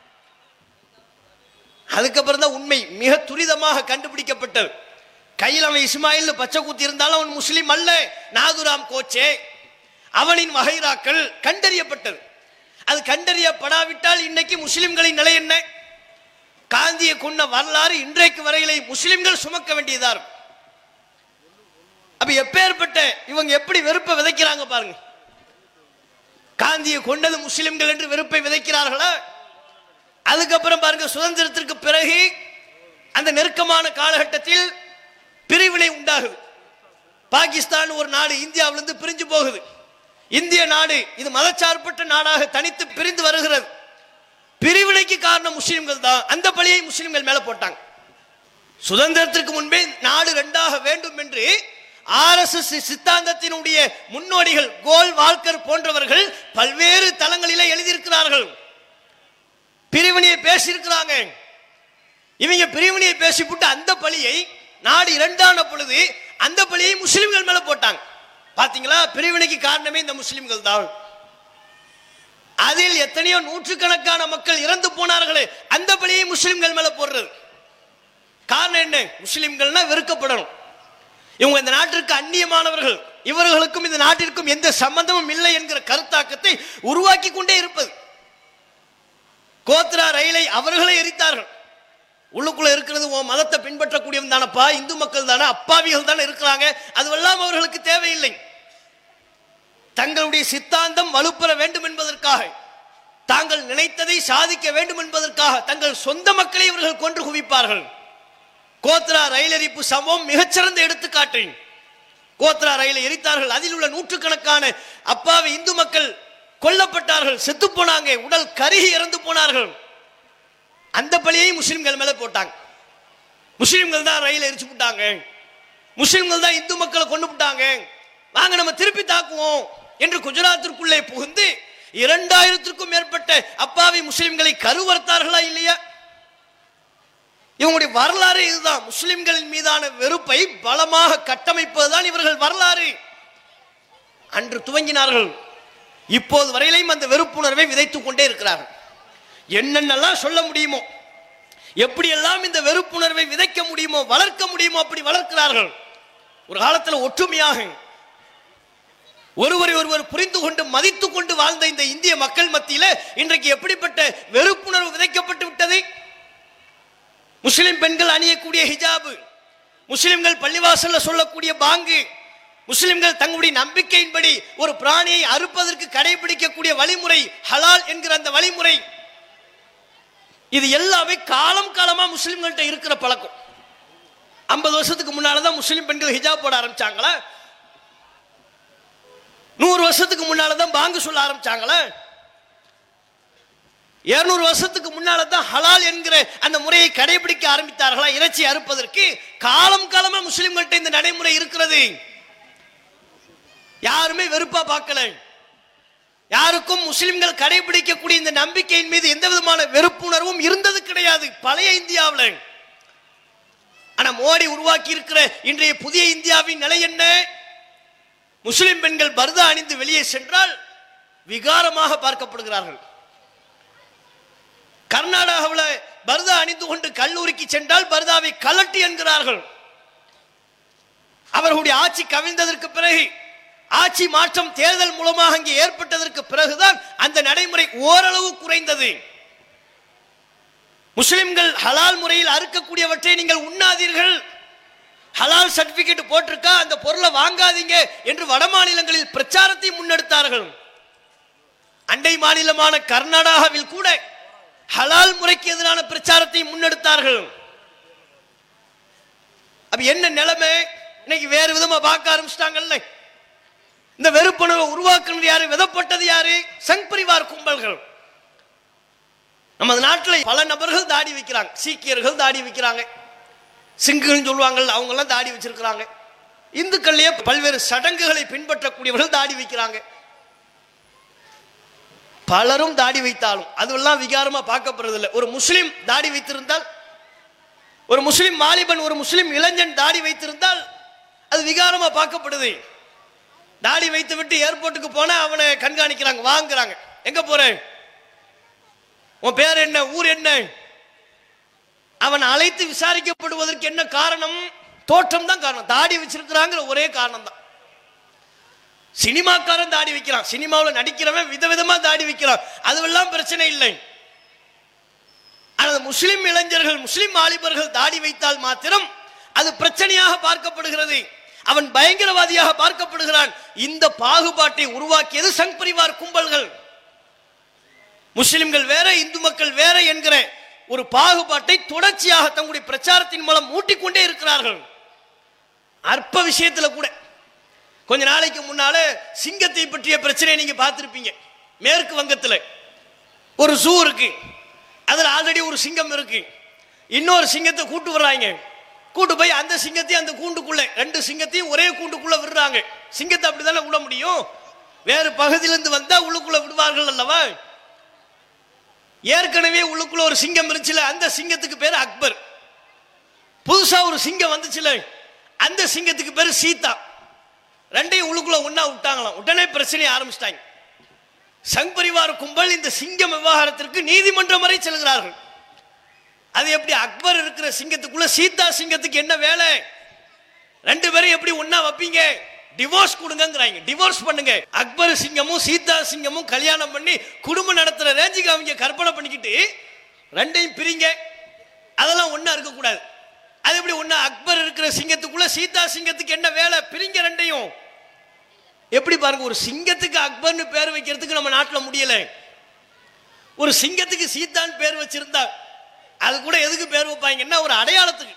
அதுக்கப்புறம் தான் உண்மை மிக துரிதமாக கண்டுபிடிக்கப்பட்டது கையில் அவன் இஸ்மாயில் பச்சை குத்தி இருந்தாலும் அவன் முஸ்லிம் அல்ல நாதுராம் கோச்சே அவனின் வகைராக்கள் கண்டறியப்பட்டது அது கண்டறியப்படாவிட்டால் இன்னைக்கு முஸ்லிம்களின் நிலை என்ன காந்தியை கொண்ட வரலாறு இன்றைக்கு வரையிலே முஸ்லிம்கள் சுமக்க வேண்டியதா இருக்கும் அப்ப எப்பேற்பட்ட இவங்க எப்படி வெறுப்பை விதைக்கிறாங்க பாருங்க காந்தியை கொண்டது முஸ்லிம்கள் என்று வெறுப்பை விதைக்கிறார்களா அதுக்கப்புறம் பாருங்க சுதந்திரத்திற்கு பிறகு அந்த நெருக்கமான காலகட்டத்தில் பிரிவினை உண்டாகுது பாகிஸ்தான் ஒரு நாடு இந்தியாவிலிருந்து பிரிஞ்சு போகுது இந்திய நாடு இது மதச்சார்பற்ற நாடாக தனித்து பிரிந்து வருகிறது பிரிவினைக்கு காரணம் முஸ்லிம்கள் தான் அந்த பழியை முஸ்லிம்கள் மேல போட்டாங்க சுதந்திரத்திற்கு முன்பே நாடு ரெண்டாக வேண்டும் என்று ஆர்எஸ்எஸ் சித்தாந்தத்தினுடைய முன்னோடிகள் கோல் வால்கர் போன்றவர்கள் பல்வேறு தளங்களிலே எழுதியிருக்கிறார்கள் பிரிவினையை பேசியிருக்கிறாங்க இவங்க பிரிவினையை பேசிவிட்டு அந்த பழியை நாடு இரண்டான பொழுது அந்த பழியை முஸ்லிம்கள் மேல போட்டாங்க பாத்தீங்களா பிரிவினைக்கு காரணமே இந்த முஸ்லிம்கள் தான் அதில் எத்தனையோ நூற்றுக்கணக்கான மக்கள் இறந்து போனார்களே அந்த பழியை முஸ்லிம்கள் மேல போடுறது காரணம் என்ன முஸ்லிம்கள்னா வெறுக்கப்படணும் இவங்க இந்த நாட்டிற்கு அந்நியமானவர்கள் இவர்களுக்கும் இந்த நாட்டிற்கும் எந்த சம்பந்தமும் இல்லை என்கிற கருத்தாக்கத்தை உருவாக்கி கொண்டே இருப்பது கோத்ரா ரயிலை அவர்களே எரித்தார்கள் உள்ளுக்குள்ள இருக்கிறது உன் மதத்தை பின்பற்றக்கூடியவன் தானப்பா இந்து மக்கள் தானே அப்பாவிகள் தானே இருக்கிறாங்க அதுவெல்லாம் அவர்களுக்கு தேவையில்லை தங்களுடைய சித்தாந்தம் வலுப்பெற வேண்டும் என்பதற்காக தாங்கள் நினைத்ததை சாதிக்க வேண்டும் என்பதற்காக தங்கள் சொந்த மக்களை இவர்கள் கொன்று குவிப்பார்கள் கோத்ரா ரயில் எரிப்பு சம்பவம் மிகச்சிறந்த எடுத்துக்காட்டு கோத்ரா ரயிலை எரித்தார்கள் அதில் உள்ள நூற்றுக்கணக்கான அப்பாவி இந்து மக்கள் கொல்லப்பட்டார்கள் செத்து போனாங்க உடல் கருகி இறந்து போனார்கள் அந்த பழியை முஸ்லிம்கள் மேல போட்டாங்க முஸ்லிம்கள் தான் ரயில் எரிச்சு விட்டாங்க முஸ்லிம்கள் தான் இந்து மக்களை கொண்டு விட்டாங்க வாங்க நம்ம திருப்பி தாக்குவோம் என்று குஜராத்திற்குள்ளே புகுந்து இரண்டாயிரத்திற்கும் மேற்பட்ட அப்பாவி முஸ்லிம்களை கருவறுத்தார்களா இல்லையா இவங்களுடைய வரலாறு இதுதான் முஸ்லிம்களின் மீதான வெறுப்பை பலமாக கட்டமைப்பதுதான் இவர்கள் வரலாறு அன்று துவங்கினார்கள் இப்போது வரையிலையும் அந்த வெறுப்புணர்வை விதைத்துக் கொண்டே இருக்கிறார்கள் என்னென்னலாம் சொல்ல முடியுமோ எப்படியெல்லாம் இந்த வெறுப்புணர்வை விதைக்க முடியுமோ வளர்க்க முடியுமோ அப்படி வளர்க்கிறார்கள் ஒரு காலத்தில் ஒற்றுமையாக ஒருவரை ஒருவர் புரிந்து கொண்டு மதித்துக் கொண்டு வாழ்ந்த இந்த இந்திய மக்கள் மத்தியில இன்றைக்கு எப்படிப்பட்ட வெறுப்புணர்வு விதைக்கப்பட்டு விட்டது முஸ்லிம் பெண்கள் அணியக்கூடிய ஹிஜாபு முஸ்லிம்கள் பள்ளிவாசல்ல சொல்லக்கூடிய பாங்கு முஸ்லிம்கள் தங்களுடைய நம்பிக்கையின்படி ஒரு பிராணியை அறுப்பதற்கு கடைபிடிக்கக்கூடிய வழிமுறை ஹலால் என்கிற அந்த வழிமுறை இது எல்லாமே காலம் காலமா முஸ்லிம்கள்ட்ட இருக்கிற பழக்கம் ஐம்பது வருஷத்துக்கு முன்னாலதான் முஸ்லிம் பெண்கள் ஹிஜாப் போட ஆரம்பிச்சாங்களா நூறு வருஷத்துக்கு முன்னாலதான் பாங்கு சொல்ல ஆரம்பிச்சாங்களா இருநூறு வருஷத்துக்கு முன்னால தான் ஹலால் என்கிற அந்த முறையை கடைபிடிக்க ஆரம்பித்தார்களா இறைச்சி அறுப்பதற்கு காலம் காலமா முஸ்லிம்கள்ட்ட இந்த நடைமுறை இருக்கிறது யாருமே வெறுப்பா பார்க்கல யாருக்கும் முஸ்லிம்கள் கடைபிடிக்கக்கூடிய இந்த நம்பிக்கையின் மீது எந்த விதமான வெறுப்புணர்வும் இருந்தது கிடையாது பழைய இந்தியாவில் ஆனா மோடி உருவாக்கி இருக்கிற இன்றைய புதிய இந்தியாவின் நிலை என்ன முஸ்லிம் பெண்கள் பர்தா அணிந்து வெளியே சென்றால் விகாரமாக பார்க்கப்படுகிறார்கள் கர்நாடகாவில் பர்தா அணிந்து கொண்டு கல்லூரிக்கு சென்றால் பர்தாவை கலட்டி என்கிறார்கள் அவர்களுடைய ஆட்சி கவிழ்ந்ததற்கு பிறகு ஆட்சி மாற்றம் தேர்தல் மூலமாக அங்கே ஏற்பட்டதற்கு பிறகுதான் அந்த நடைமுறை ஓரளவு குறைந்தது முஸ்லிம்கள் ஹலால் முறையில் அறுக்கக்கூடியவற்றை நீங்கள் உண்ணாதீர்கள் ஹலால் சர்டிபிகேட் போட்டிருக்கா அந்த பொருளை வாங்காதீங்க என்று வட மாநிலங்களில் பிரச்சாரத்தை முன்னெடுத்தார்கள் அண்டை மாநிலமான கர்நாடகாவில் கூட ஹலால் முறைக்கு எதிரான பிரச்சாரத்தை முன்னெடுத்தார்கள் அப்ப என்ன நிலைமை இன்னைக்கு வேறு விதமா பார்க்க ஆரம்பிச்சிட்டாங்கல்ல இந்த வெறுப்புணர்வை உருவாக்குனது யாரு விதப்பட்டது யாரு சங் பரிவார் கும்பல்கள் நமது நாட்டில் பல நபர்கள் தாடி வைக்கிறாங்க சீக்கியர்கள் தாடி வைக்கிறாங்க சிங்குன்னு சொல்லுவாங்கல்ல அவங்க எல்லாம் தாடி வச்சிருக்கிறாங்க இந்துக்கள்லயே பல்வேறு சடங்குகளை பின்பற்றக்கூடியவர்கள் தாடி வைக்கிறாங்க பலரும் தாடி வைத்தாலும் அதுவெல்லாம் விகாரமா பார்க்கப்படுறதில்லை ஒரு முஸ்லிம் தாடி வைத்திருந்தால் ஒரு முஸ்லிம் மாலிபன் ஒரு முஸ்லிம் இளைஞன் தாடி வைத்திருந்தால் அது விகாரமா பார்க்கப்படுது தாடி வைத்து விட்டு ஏர்போர்ட்டுக்கு போனா அவனை கண்காணிக்கிறாங்க வாங்குறாங்க எங்க போற உன் பேர் என்ன ஊர் என்ன அவன் அழைத்து விசாரிக்கப்படுவதற்கு என்ன காரணம் தோற்றம் தான் காரணம் தாடி வச்சிருக்கிறாங்கிற ஒரே காரணம் தான் சினிமாக்காரன் தாடி வைக்கிறான் சினிமாவில் நடிக்கிறவன் விதவிதமா தாடி வைக்கிறான் அதுவெல்லாம் பிரச்சனை இல்லை ஆனால் முஸ்லிம் இளைஞர்கள் முஸ்லிம் வாலிபர்கள் தாடி வைத்தால் மாத்திரம் அது பிரச்சனையாக பார்க்கப்படுகிறது அவன் பயங்கரவாதியாக பார்க்கப்படுகிறான் இந்த பாகுபாட்டை உருவாக்கியது சங் பரிவார் கும்பல்கள் முஸ்லிம்கள் வேற இந்து மக்கள் வேற என்கிற ஒரு பாகுபாட்டை தொடர்ச்சியாக தங்களுடைய பிரச்சாரத்தின் மூலம் மூட்டிக்கொண்டே இருக்கிறார்கள் அற்ப விஷயத்துல கூட கொஞ்ச நாளைக்கு முன்னால சிங்கத்தை பற்றிய பிரச்சனையை நீங்க பார்த்திருப்பீங்க மேற்கு வங்கத்துல ஒரு ஜூ இருக்கு அதுல ஆல்ரெடி ஒரு சிங்கம் இருக்கு இன்னொரு சிங்கத்தை கூட்டு வர்றாங்க கூட்டு போய் அந்த சிங்கத்தையும் அந்த கூண்டுக்குள்ள ரெண்டு சிங்கத்தையும் ஒரே கூண்டுக்குள்ள விடுறாங்க சிங்கத்தை அப்படிதானே விட முடியும் வேறு பகுதியிலிருந்து வந்தா உள்ளுக்குள்ள விடுவார்கள் அல்லவா ஏற்கனவே உள்ளுக்குள்ள ஒரு சிங்கம் இருந்துச்சுல அந்த சிங்கத்துக்கு பேர் அக்பர் புதுசா ஒரு சிங்கம் வந்துச்சுல அந்த சிங்கத்துக்கு பேர் சீதா ரெண்டையும் உள்ளுக்குள்ள ஒண்ணா விட்டாங்களாம் உடனே பிரச்சனையை ஆரம்பிச்சிட்டாங்க சங் பரிவார கும்பல் இந்த சிங்கம் விவகாரத்திற்கு நீதிமன்றம் வரை செல்கிறார்கள் அது எப்படி அக்பர் இருக்கிற சிங்கத்துக்குள்ள சீதா சிங்கத்துக்கு என்ன வேலை ரெண்டு பேரும் எப்படி ஒண்ணா வைப்பீங்க டிவோர்ஸ் கொடுங்கங்கறாங்க டிவோர்ஸ் பண்ணுங்க அக்பர் சிங்கமும் சீதா சிங்கமும் கல்யாணம் பண்ணி குடும்பம் நடத்துற ரேஞ்சுக்கு அவங்க கற்பனை பண்ணிக்கிட்டு ரெண்டையும் பிரிங்க அதெல்லாம் ஒண்ணா இருக்க கூடாது அது எப்படி ஒண்ணா அக்பர் இருக்கிற சிங்கத்துக்குள்ள சீதா சிங்கத்துக்கு என்ன வேலை பிரிங்க ரெண்டையும் எப்படி பாருங்க ஒரு சிங்கத்துக்கு அக்பர்னு பேர் வைக்கிறதுக்கு நம்ம நாட்டுல முடியல ஒரு சிங்கத்துக்கு சீதான்னு பேர் வச்சிருந்தா அது கூட எதுக்கு பேர் வைப்பாங்கன்னா ஒரு அடையாளத்துக்கு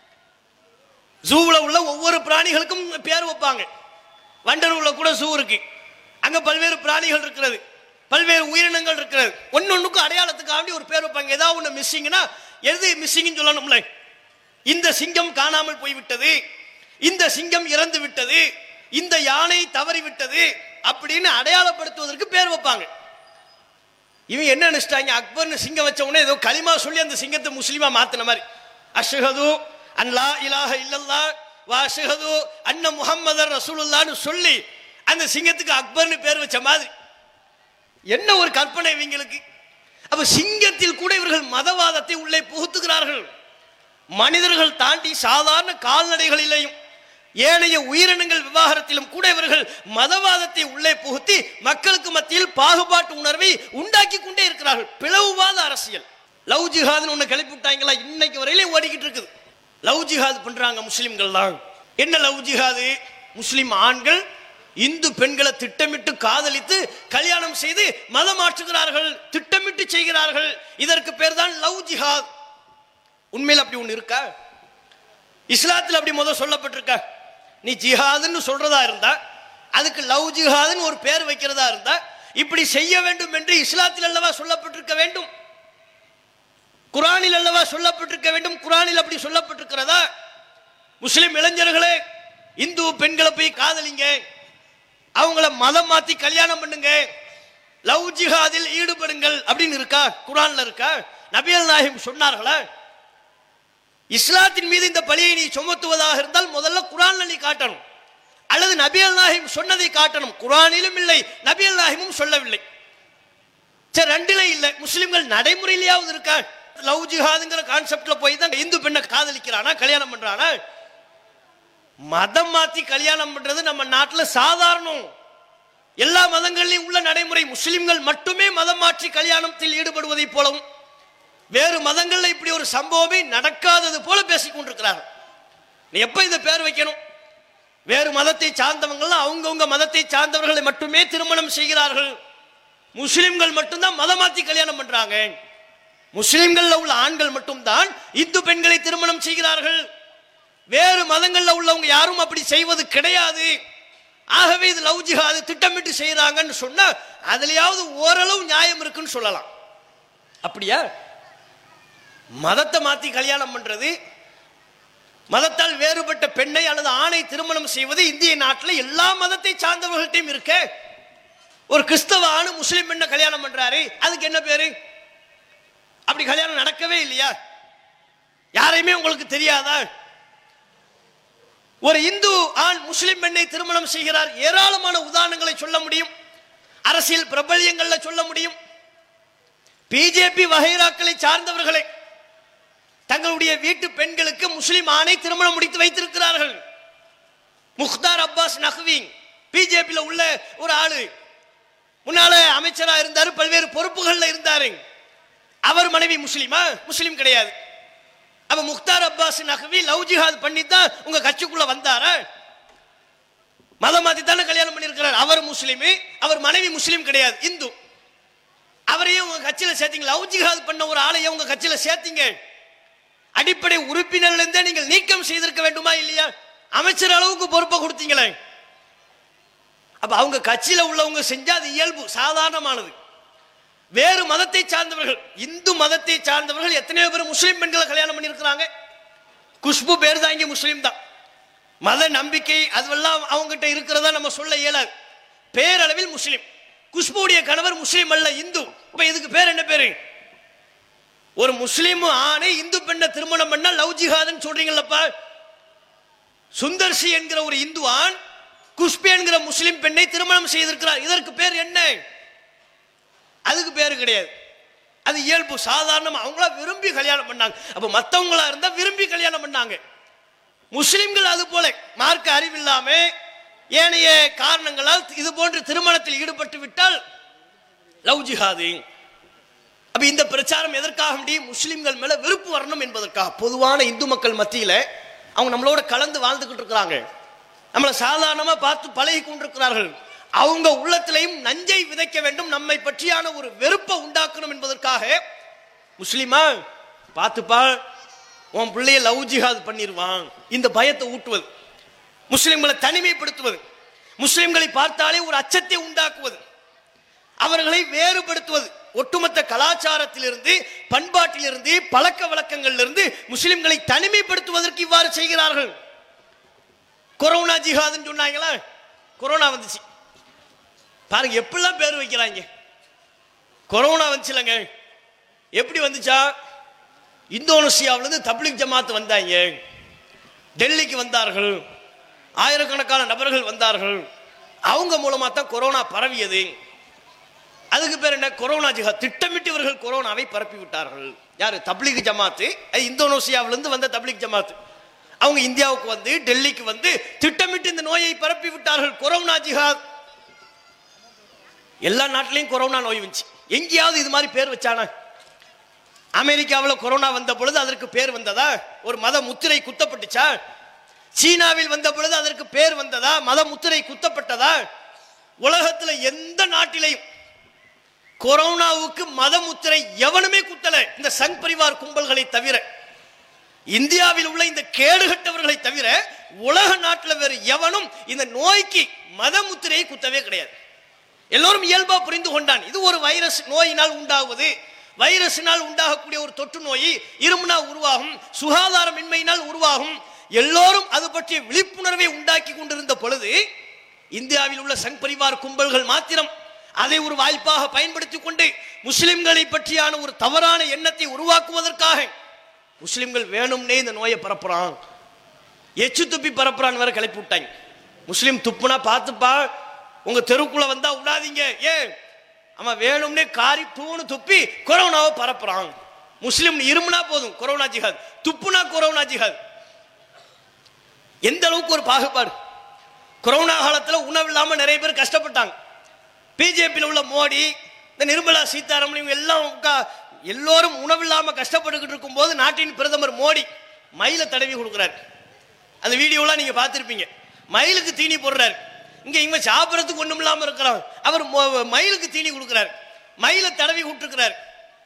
ஜூவில் உள்ள ஒவ்வொரு பிராணிகளுக்கும் பேர் வைப்பாங்க வண்டலூர்ல கூட ஜூ இருக்கு அங்க பல்வேறு பிராணிகள் இருக்கிறது பல்வேறு உயிரினங்கள் இருக்கிறது ஒன்னொன்னுக்கும் அடையாளத்துக்காண்டி ஒரு பேர் வைப்பாங்க ஏதாவது ஒன்று மிஸ்ஸிங்னா எது மிஸ்ஸிங்னு சொல்லணும்ல இந்த சிங்கம் காணாமல் போய்விட்டது இந்த சிங்கம் இறந்து விட்டது இந்த யானை தவறி விட்டது அப்படின்னு அடையாளப்படுத்துவதற்கு பேர் வைப்பாங்க இவங்க என்ன நினைச்சிட்டாங்க அக்பர்னு சிங்கம் வச்ச உடனே ஏதோ களிமா சொல்லி அந்த சிங்கத்தை முஸ்லீமா மாத்தின மாதிரி அஷ்ஹது அன்லா இலாஹ இல்லல்லா வா அஷ்ஹது அன்ன முஹம்மதர் ரசூலுல்லான்னு சொல்லி அந்த சிங்கத்துக்கு அக்பர்னு பேர் வச்ச மாதிரி என்ன ஒரு கற்பனை இவங்களுக்கு அப்ப சிங்கத்தில் கூட இவர்கள் மதவாதத்தை உள்ளே புகுத்துகிறார்கள் மனிதர்கள் தாண்டி சாதாரண கால்நடைகளிலேயும் ஏனைய உயிரினங்கள் விவாகரத்திலும் கூட இவர்கள் மதவாதத்தை உள்ளே புகுத்தி மக்களுக்கு மத்தியில் பாகுபாட்டு உணர்வை உண்டாக்கி கொண்டே இருக்கிறார்கள் பிளவுவாத அரசியல் லவ் ஜிஹாத்னு ஒண்ணு கிளப்பி விட்டாங்களா இன்னைக்கு வரையிலே ஓடிக்கிட்டு இருக்குது லவ் ஜிஹாத் பண்றாங்க முஸ்லிம்கள் தான் என்ன லவ் ஜிஹாது முஸ்லிம் ஆண்கள் இந்து பெண்களை திட்டமிட்டு காதலித்து கல்யாணம் செய்து மதம் மாற்றுகிறார்கள் திட்டமிட்டு செய்கிறார்கள் இதற்கு பேர் தான் லவ் ஜிஹாத் உண்மையில் அப்படி ஒண்ணு இருக்கா இஸ்லாத்தில் அப்படி முதல் சொல்லப்பட்டிருக்கா நீ ஜிஹாதுன்னு சொல்றதா இருந்தா அதுக்கு லவ் ஜிஹாதுன்னு ஒரு பேர் வைக்கிறதா இருந்தா இப்படி செய்ய வேண்டும் என்று இஸ்லாத்தில் அல்லவா சொல்லப்பட்டிருக்க வேண்டும் குரானில் அல்லவா சொல்லப்பட்டிருக்க வேண்டும் குரானில் அப்படி சொல்லப்பட்டிருக்கிறதா முஸ்லிம் இளைஞர்களே இந்து பெண்களை போய் காதலிங்க அவங்கள மதம் மாத்தி கல்யாணம் பண்ணுங்க லவ் ஜிஹாதில் ஈடுபடுங்கள் அப்படின்னு இருக்கா குரான்ல இருக்கா நபியல் நாயகம் சொன்னார்களா இஸ்லாத்தின் மீது இந்த பழியை நீ சுமத்துவதாக இருந்தால் முதல்ல குரான்ல நீ காட்டணும் அல்லது நபியல் நாயகம் சொன்னதை காட்டணும் குரானிலும் இல்லை நபியல் நாயகமும் சொல்லவில்லை சரி ரெண்டுல இல்லை முஸ்லிம்கள் நடைமுறையிலேயாவது இருக்கா லவ் ஜிஹாதுங்கிற கான்செப்ட்ல போய் தான் இந்து பெண்ணை காதலிக்கிறானா கல்யாணம் பண்றானா மதம் மாத்தி கல்யாணம் பண்றது நம்ம நாட்டுல சாதாரணம் எல்லா மதங்களிலும் உள்ள நடைமுறை முஸ்லிம்கள் மட்டுமே மதம் மாற்றி கல்யாணத்தில் ஈடுபடுவதைப் போலவும் வேறு மதங்கள்ல இப்படி ஒரு சம்பவமே நடக்காதது போல பேசிக் கொண்டிருக்கிறார்கள் நீ எப்ப இந்த பேர் வைக்கணும் வேறு மதத்தை சார்ந்தவங்க அவங்கவுங்க மதத்தை சார்ந்தவர்களை மட்டுமே திருமணம் செய்கிறார்கள் முஸ்லிம்கள் மட்டும்தான் மதம் மாத்தி கல்யாணம் பண்றாங்க முஸ்லிம்கள்ல உள்ள ஆண்கள் மட்டும்தான் இந்து பெண்களை திருமணம் செய்கிறார்கள் வேறு மதங்கள்ல உள்ளவங்க யாரும் அப்படி செய்வது கிடையாது ஆகவே இது லவ் ஜிஹாது திட்டமிட்டு செய்யறாங்கன்னு சொன்னா அதுலயாவது ஓரளவு நியாயம் இருக்குன்னு சொல்லலாம் அப்படியா மதத்தை மாத்தி கல்யாணம் பண்றது மதத்தால் வேறுபட்ட பெண்ணை அல்லது ஆணை திருமணம் செய்வது இந்திய நாட்டில் எல்லா மதத்தை சார்ந்தவர்கள்ட்டையும் இருக்க ஒரு கிறிஸ்தவ ஆணு முஸ்லிம் பெண்ணை கல்யாணம் பண்றாரு அதுக்கு என்ன பேரு அப்படி கல்யாணம் நடக்கவே இல்லையா யாரையுமே உங்களுக்கு தெரியாதா ஒரு இந்து ஆண் முஸ்லிம் பெண்ணை திருமணம் செய்கிறார் ஏராளமான உதாரணங்களை சொல்ல முடியும் அரசியல் பிரபல்யங்கள்ல சொல்ல முடியும் பிஜேபி வகைராக்களை சார்ந்தவர்களை தங்களுடைய வீட்டு பெண்களுக்கு முஸ்லிம் ஆணை திருமணம் முடித்து வைத்திருக்கிறார்கள் முக்தார் அப்பாஸ் நஹ்வி பிஜேபியில் உள்ள ஒரு ஆளு முன்னால அமைச்சரா இருந்தாரு பல்வேறு பொறுப்புகள்ல இருந்தாரு அவர் மனைவி முஸ்லிமா முஸ்லிம் கிடையாது அப்ப முக்தார் அப்பாஸ் நஹ்வி லவ் ஜிஹாத் பண்ணி தான் உங்க கட்சிக்குள்ள வந்தாரா மதம் மாத்தி தானே கல்யாணம் பண்ணியிருக்கிறார் அவர் முஸ்லிம் அவர் மனைவி முஸ்லிம் கிடையாது இந்து அவரையும் உங்க கட்சியில சேர்த்தீங்க லவ் ஜிஹாத் பண்ண ஒரு ஆளையும் உங்க கட்சியில சேர்த்தீங்க அடிப்படை உறுப்பினர்ல இருந்தே நீங்கள் நீக்கம் செய்திருக்க வேண்டுமா இல்லையா அமைச்சர் அளவுக்கு பொறுப்பை கொடுத்தீங்களே அப்ப அவங்க கட்சியில உள்ளவங்க செஞ்சா அது இயல்பு சாதாரணமானது வேறு மதத்தை சார்ந்தவர்கள் இந்து மதத்தை சார்ந்தவர்கள் எத்தனையோ பேர் முஸ்லிம் பெண்களை கல்யாணம் பண்ணியிருக்கிறாங்க குஷ்பு பேர் தான் இங்க முஸ்லீம் தான் மத நம்பிக்கை அதுவெல்லாம் அவங்ககிட்ட இருக்கிறதா நம்ம சொல்ல இயலாது பேரளவில் முஸ்லிம் குஷ்புடைய கணவர் முஸ்லிம் அல்ல இந்து இப்ப இதுக்கு பேர் என்ன பேரு ஒரு முஸ்லீம் ஆணை இந்து பெண்ணை திருமணம் பண்ணா லவ் ஜிஹாதுன்னு சொல்றீங்களப்பா சுந்தர்சி என்கிற ஒரு இந்து ஆண் குஷ்பி என்கிற முஸ்லிம் பெண்ணை திருமணம் செய்திருக்கிறார் இதற்கு பேர் என்ன அதுக்கு பேர் கிடையாது அது இயல்பு சாதாரணமா அவங்களா விரும்பி கல்யாணம் பண்ணாங்க அப்ப மத்தவங்களா இருந்தா விரும்பி கல்யாணம் பண்ணாங்க முஸ்லிம்கள் அது போல மார்க்க அறிவில்லாம ஏனைய காரணங்களால் இது போன்ற திருமணத்தில் ஈடுபட்டு விட்டால் லவ் ஜிஹாது அப்ப இந்த பிரச்சாரம் எதற்காக முடியும் முஸ்லிம்கள் மேல வெறுப்பு வரணும் என்பதற்காக பொதுவான இந்து மக்கள் மத்தியில அவங்க நம்மளோட கலந்து வாழ்ந்துகிட்டு இருக்கிறாங்க நம்மளை சாதாரணமா பார்த்து பழகி கொண்டிருக்கிறார்கள் அவங்க உள்ளத்திலையும் நஞ்சை விதைக்க வேண்டும் நம்மை பற்றியான ஒரு வெறுப்பை உண்டாக்கணும் என்பதற்காக முஸ்லிமா பார்த்துப்பா உன் பிள்ளைய லவ் ஜிஹாத் பண்ணிடுவான் இந்த பயத்தை ஊட்டுவது முஸ்லிம்களை தனிமைப்படுத்துவது முஸ்லிம்களை பார்த்தாலே ஒரு அச்சத்தை உண்டாக்குவது அவர்களை வேறுபடுத்துவது ஒட்டுமொத்த கலாச்சாரத்திலிருந்து பண்பாட்டிலிருந்து பழக்க வழக்கங்களிலிருந்து முஸ்லிம்களை தனிமைப்படுத்துவதற்கு இவ்வாறு செய்கிறார்கள் கொரோனா ஜிஹாதுன்னு சொன்னாங்களா கொரோனா வந்துச்சு பாருங்க எப்படிலாம் பேர் வைக்கிறாங்க கொரோனா வந்துச்சுலங்க எப்படி வந்துச்சா இந்தோனேசியாவிலிருந்து தப்லிக் ஜமாத் வந்தாங்க டெல்லிக்கு வந்தார்கள் ஆயிரக்கணக்கான நபர்கள் வந்தார்கள் அவங்க மூலமா தான் கொரோனா பரவியது அதுக்கு பேர் என்ன கொரோனா ஜிஹாத் திட்டமிட்டு இவர்கள் கொரோனாவை பரப்பி விட்டார்கள் யாரு தப்லீக் ஜமாத்து அது இந்தோனேசியாவிலிருந்து வந்த தப்லீக் ஜமாத் அவங்க இந்தியாவுக்கு வந்து டெல்லிக்கு வந்து திட்டமிட்டு இந்த நோயை பரப்பி விட்டார்கள் கொரோனா ஜிஹாத் எல்லா நாட்டிலையும் கொரோனா நோய் வந்துச்சு எங்கேயாவது இது மாதிரி பேர் வச்சானா அமெரிக்காவில் கொரோனா வந்த பொழுது அதற்கு பேர் வந்ததா ஒரு மத முத்திரை குத்தப்பட்டுச்சா சீனாவில் வந்த பொழுது அதற்கு பேர் வந்ததா மத முத்திரை குத்தப்பட்டதா உலகத்துல எந்த நாட்டிலையும் கொரோனாவுக்கு மத முத்திரை எவனுமே குத்தல இந்த சங் பரிவார் கும்பல்களை தவிர இந்தியாவில் உள்ள இந்த கேடுகட்டவர்களை தவிர உலக நாட்டில் வேறு எவனும் இந்த நோய்க்கு மத முத்திரையை குத்தவே கிடையாது எல்லோரும் இயல்பா புரிந்து கொண்டான் இது ஒரு வைரஸ் நோயினால் உண்டாகுவது வைரஸினால் உண்டாகக்கூடிய ஒரு தொற்று நோய் இருமுனா உருவாகும் சுகாதாரமின்மையினால் உருவாகும் எல்லோரும் அது பற்றிய விழிப்புணர்வை உண்டாக்கி கொண்டிருந்த பொழுது இந்தியாவில் உள்ள சங் பரிவார் கும்பல்கள் மாத்திரம் அதை ஒரு வாய்ப்பாக பயன்படுத்திக் கொண்டு முஸ்லிம்களை பற்றியான ஒரு தவறான எண்ணத்தை உருவாக்குவதற்காக முஸ்லிம்கள் வேணும்னே இந்த நோயை பரப்புறான் எச்சு துப்பி பரப்புறான் வேற கிளப்பி விட்டாங்க முஸ்லிம் துப்புனா பார்த்துப்பா உங்க தெருக்குள்ள வந்தா விடாதீங்க ஏன் அவன் வேணும்னே காரி தூணு துப்பி கொரோனாவை பரப்புறான் முஸ்லிம் இருமுனா போதும் கொரோனா ஜிஹாத் துப்புனா கொரோனா ஜிஹாத் எந்த அளவுக்கு ஒரு பாகுபாடு கொரோனா காலத்துல உணவு இல்லாம நிறைய பேர் கஷ்டப்பட்டாங்க பிஜேபியில் உள்ள மோடி இந்த நிர்மலா சீதாராமன் இவங்க எல்லாம் உட்கா- எல்லோரும் உணவில்லாம கஷ்டப்பட்டுக்கிட்டு இருக்கும்போது நாட்டின் பிரதமர் மோடி மயில தடவி கொடுக்குறாரு அந்த வீடியோலாம் நீங்க பார்த்திருப்பீங்க மயிலுக்கு தீனி போடுறாரு இங்க இவங்க சாப்பிடறதுக்கு ஒண்ணும் இல்லாம இருக்கிறான் அவர் மொ- மயிலுக்கு தீனி கொடுக்குறாரு மயில தடவி விட்டுருக்கிறார்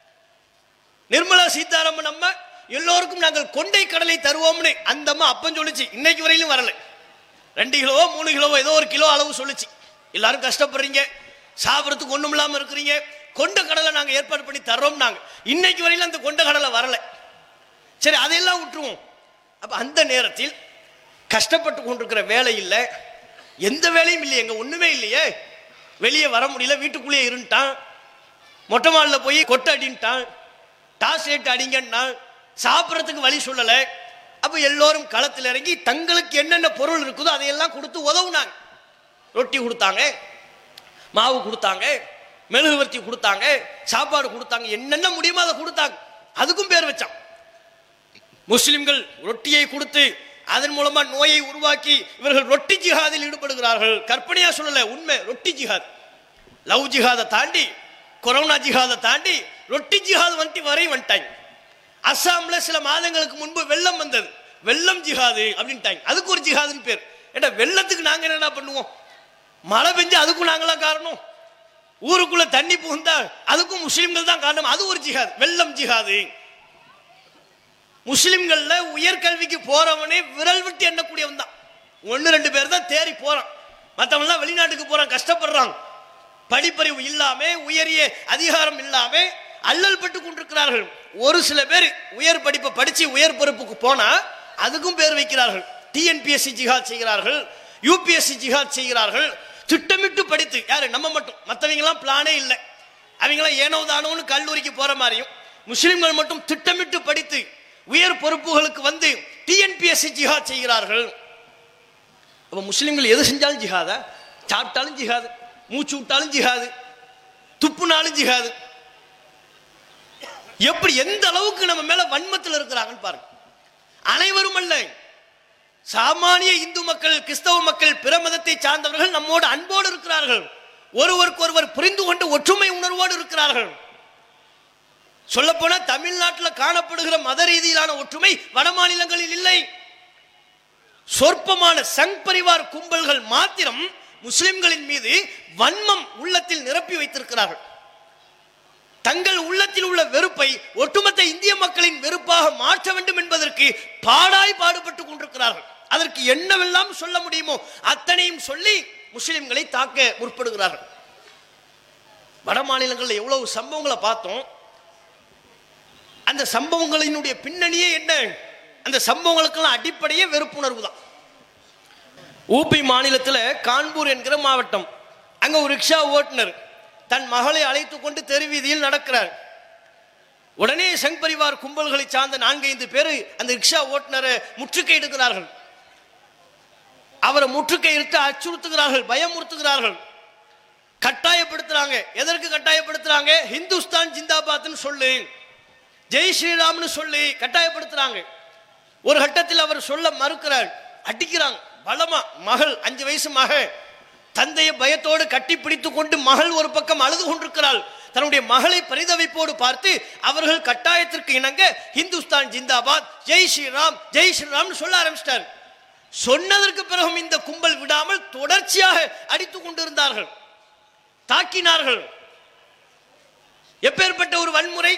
நிர்மலா சீதாராமன் அம்மா எல்லோருக்கும் நாங்கள் கொண்டை கடலை தருவோம்னு அந்த அம்மா அப்பன் சொல்லுச்சு இன்னைக்கு வரையிலும் வரல ரெண்டு கிலோவோ மூணு கிலோவோ ஏதோ ஒரு கிலோ அளவு சொல்லுச்சு எல்லாரும் கஷ்டப்படுறீங்க சாப்பிட்றதுக்கு ஒண்ணும் இல்லாம இருக்கிறீங்க கொண்ட கடலை நாங்க ஏற்பாடு பண்ணி தர்றோம் நாங்க இன்னைக்கு வரையிலும் அந்த கொண்ட கடலை வரல சரி அதையெல்லாம் விட்டுருவோம் அப்ப அந்த நேரத்தில் கஷ்டப்பட்டு கொண்டிருக்கிற வேலை இல்லை எந்த வேலையும் இல்லையே எங்க ஒண்ணுமே இல்லையே வெளியே வர முடியல வீட்டுக்குள்ளேயே இருந்துட்டான் மொட்டை மாடில் போய் கொட்டை அடின்ட்டான் டாஸ் ரேட் அடிங்கன்னா சாப்பிட்றதுக்கு வழி சொல்லல அப்ப எல்லோரும் களத்தில் இறங்கி தங்களுக்கு என்னென்ன பொருள் இருக்குதோ அதையெல்லாம் கொடுத்து உதவுனாங்க ரொட்டி கொடுத்தாங்க மாவு கொடுத்தாங்க மெழுகுவர்த்தி கொடுத்தாங்க சாப்பாடு கொடுத்தாங்க என்னென்ன முடியுமோ அதை கொடுத்தாங்க அதுக்கும் பேர் வச்சான் முஸ்லிம்கள் ரொட்டியை கொடுத்து அதன் மூலமா நோயை உருவாக்கி இவர்கள் ரொட்டி ஜிஹாதில் ஈடுபடுகிறார்கள் கற்பனையா சொல்லல உண்மை ரொட்டி ஜிஹாத் லவ் ஜிஹாதை தாண்டி கொரோனா ஜிஹாதை தாண்டி ரொட்டி ஜிஹாத் வந்துட்டு வரை வந்துட்டாங்க அஸ்ஸாம்ல சில மாதங்களுக்கு முன்பு வெள்ளம் வந்தது வெள்ளம் ஜிஹாது அப்படின்ட்டாங்க அதுக்கு ஒரு ஜிஹாதுன்னு பேர் ஏட்டா வெள்ளத்துக்கு நாங்க என்னடா பண்ணுவோம் மழை பெஞ்சு அதுக்கும் நாங்களா காரணம் ஊருக்குள்ள தண்ணி புகுந்தா அதுக்கும் முஸ்லிம்கள் தான் காரணம் அது ஒரு ஜிஹாத் வெள்ளம் ஜிஹாது முஸ்லிம்கள்ல உயர்கல்விக்கு போறவனே விரல் விட்டு எண்ணக்கூடியவன் தான் ஒன்னு ரெண்டு பேர் தான் தேறி போறான் மத்தவன் எல்லாம் வெளிநாட்டுக்கு போறான் கஷ்டப்படுறான் படிப்பறிவு இல்லாம உயரிய அதிகாரம் இல்லாம அல்லல் பட்டு கொண்டிருக்கிறார்கள் ஒரு சில பேர் உயர் படிப்பை படிச்சு உயர் பொறுப்புக்கு போனா அதுக்கும் பேர் வைக்கிறார்கள் டிஎன்பிஎஸ்சி ஜிஹாத் செய்கிறார்கள் யூபிஎஸ்சி ஜிஹாத் செய்கிறார்கள் திட்டமிட்டு படித்து யாரு நம்ம மட்டும் மற்றவங்க எல்லாம் பிளானே இல்லை அவங்களாம் ஏனோ தானோன்னு கல்லூரிக்கு போற மாதிரியும் முஸ்லிம்கள் மட்டும் திட்டமிட்டு படித்து உயர் பொறுப்புகளுக்கு வந்து டிஎன்பிஎஸ்சி ஜிஹாத் செய்கிறார்கள் அப்ப முஸ்லிம்கள் எது செஞ்சாலும் ஜிஹாதா சாப்பிட்டாலும் ஜிஹாது மூச்சு விட்டாலும் ஜிஹாது துப்புனாலும் ஜிஹாது எப்படி எந்த அளவுக்கு நம்ம மேல வன்மத்தில் இருக்கிறாங்கன்னு பாருங்க அனைவரும் அல்ல சாமானிய இந்து மக்கள் கிறிஸ்தவ மக்கள் பிற மதத்தை சார்ந்தவர்கள் நம்மோடு அன்போடு இருக்கிறார்கள் ஒருவருக்கு ஒருவர் புரிந்து கொண்டு ஒற்றுமை உணர்வோடு இருக்கிறார்கள் சொல்லப்போனா தமிழ்நாட்டில் காணப்படுகிற மத ரீதியிலான ஒற்றுமை வட மாநிலங்களில் இல்லை சொற்பமான சங் பரிவார் கும்பல்கள் மாத்திரம் முஸ்லிம்களின் மீது வன்மம் உள்ளத்தில் நிரப்பி வைத்திருக்கிறார்கள் தங்கள் உள்ளத்தில் உள்ள வெறுப்பை ஒட்டுமொத்த இந்திய மக்களின் வெறுப்பாக மாற்ற வேண்டும் என்பதற்கு பாடாய் பாடுபட்டுக் கொண்டிருக்கிறார்கள் அதற்கு என்னவெல்லாம் சொல்ல முடியுமோ அத்தனையும் சொல்லி முஸ்லிம்களை தாக்க முற்படுகிறார்கள் வட மாநிலங்களில் எவ்வளவு சம்பவங்களை பார்த்தோம் அந்த சம்பவங்களினுடைய பின்னணியே என்ன அந்த சம்பவங்களுக்கெல்லாம் அடிப்படையே வெறுப்புணர்வு தான் ஊபி மாநிலத்தில் கான்பூர் என்கிற மாவட்டம் அங்க ஒரு ரிக்ஷா ஓட்டுநர் தன் மகளை அழைத்து கொண்டு தெருவீதியில் நடக்கிறார் உடனே சங் பரிவார் கும்பல்களை சார்ந்த நான்கைந்து பேர் அந்த ரிக்ஷா ஓட்டுநரை முற்றுகை எடுக்கிறார்கள் அவரை முற்றுகை இட்டு அச்சுறுத்துகிறார்கள் பயமுறுத்துகிறார்கள் கட்டாயப்படுத்துறாங்க எதற்கு கட்டாயப்படுத்துறாங்க ஹிந்துஸ்தான் ஜிந்தாபாத்னு சொல்லு ஜெய் ஸ்ரீராம்னு சொல்லி கட்டாயப்படுத்துறாங்க ஒரு கட்டத்தில் அவர் சொல்ல மறுக்கிறார் அடிக்கிறாங்க பலமா மகள் அஞ்சு வயசு மகள் தந்தையை பயத்தோடு கட்டி பிடித்து கொண்டு மகள் ஒரு பக்கம் அழுது கொண்டிருக்கிறாள் தன்னுடைய மகளை பரிதவிப்போடு பார்த்து அவர்கள் கட்டாயத்திற்கு இணங்க ஹிந்துஸ்தான் ஜிந்தாபாத் ஜெய் ஸ்ரீராம் ஜெய் ஸ்ரீராம் சொல்ல ஆரம்பிச்சிட்டார் சொன்னதற்கு பிறகும் இந்த கும்பல் விடாமல் தொடர்ச்சியாக அடித்துக் கொண்டிருந்தார்கள் தாக்கினார்கள் எப்பேற்பட்ட ஒரு வன்முறை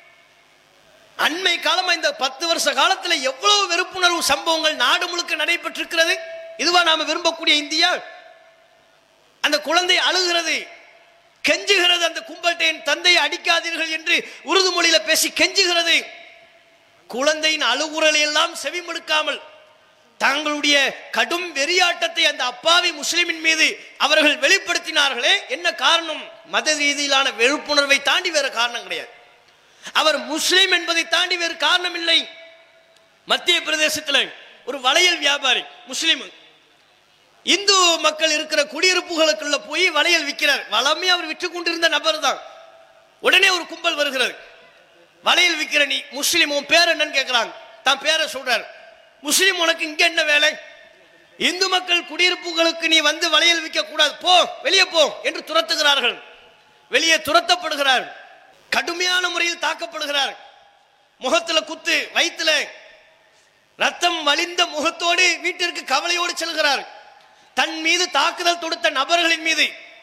அண்மை காலமா இந்த பத்து வருஷ காலத்துல எவ்வளவு வெறுப்புணர்வு சம்பவங்கள் நாடு முழுக்க நடைபெற்றிருக்கிறது இதுவா நாம விரும்பக்கூடிய இந்தியா அந்த குழந்தை அழுகிறது கெஞ்சுகிறது அந்த கும்பல்கிட்ட என் தந்தையை அடிக்காதீர்கள் என்று உருது மொழியில பேசி கெஞ்சுகிறது குழந்தையின் அழுகுறலை எல்லாம் செவிமடுக்காமல் தங்களுடைய கடும் வெறியாட்டத்தை அந்த அப்பாவி முஸ்லிமின் மீது அவர்கள் வெளிப்படுத்தினார்களே என்ன காரணம் மத ரீதியிலான வெறுப்புணர்வை தாண்டி வேற காரணம் கிடையாது அவர் முஸ்லிம் என்பதை தாண்டி வேறு காரணம் இல்லை மத்திய பிரதேசத்தில் ஒரு வளையல் வியாபாரி முஸ்லிம் இந்து மக்கள் இருக்கிற குடியிருப்புகளுக்குள்ள போய் வளையல் விற்கிறார் வளமே அவர் விற்று கொண்டிருந்த நபர் தான் உடனே ஒரு கும்பல் வருகிறது வளையல் விற்கிற நீ முஸ்லிம் உன் பேர் என்னன்னு கேட்கிறாங்க தான் பேரை சொல்றார் முஸ்லிம் உனக்கு இங்க என்ன வேலை இந்து மக்கள் குடியிருப்புகளுக்கு நீ வந்து வளையல் விற்க கூடாது போ வெளியே போ என்று துரத்துகிறார்கள் வெளியே துரத்தப்படுகிறார் கடுமையான முறையில் தாக்கப்படுகிறார் முகத்துல குத்து வயிற்றுல ரத்தம் வலிந்த முகத்தோடு வீட்டிற்கு கவலையோடு செல்கிறார் தன் மீது தாக்குதல் தொடுத்த நபர்களின் மீது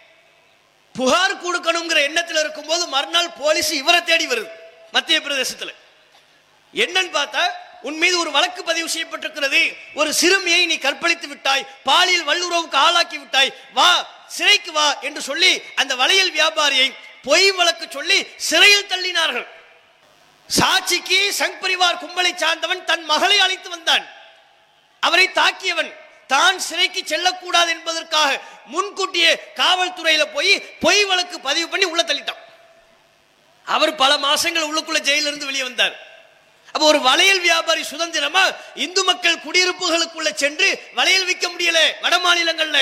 புகார் கொடுக்கணுங்கிற எண்ணத்தில் இருக்கும்போது மறுநாள் போலீஸ் இவரை தேடி வருது மத்திய பிரதேசத்தில் என்னன்னு பார்த்தா உன் மீது ஒரு வழக்கு பதிவு செய்யப்பட்டிருக்கிறது ஒரு சிறுமியை நீ கற்பழித்து விட்டாய் பாலியல் வல்லுறவுக்கு ஆளாக்கி விட்டாய் வா சிறைக்கு வா என்று சொல்லி அந்த வளையல் வியாபாரியை பொய் வழக்கு சொல்லி சிறையில் தள்ளினார்கள் சாட்சிக்கு சங் பரிவார் கும்பலை சார்ந்தவன் தன் மகளை அழைத்து வந்தான் அவரை தாக்கியவன் தான் சிறைக்கு செல்லக்கூடாது என்பதற்காக முன்கூட்டியே காவல்துறையில போய் பொய் வழக்கு பதிவு பண்ணி உள்ள தள்ளிட்டான் அவர் பல மாசங்கள் உள்ளுக்குள்ள ஜெயில இருந்து வெளியே வந்தார் அப்ப ஒரு வளையல் வியாபாரி சுதந்திரமா இந்து மக்கள் குடியிருப்புகளுக்குள்ள சென்று வளையல் விற்க முடியல வட மாநிலங்கள்ல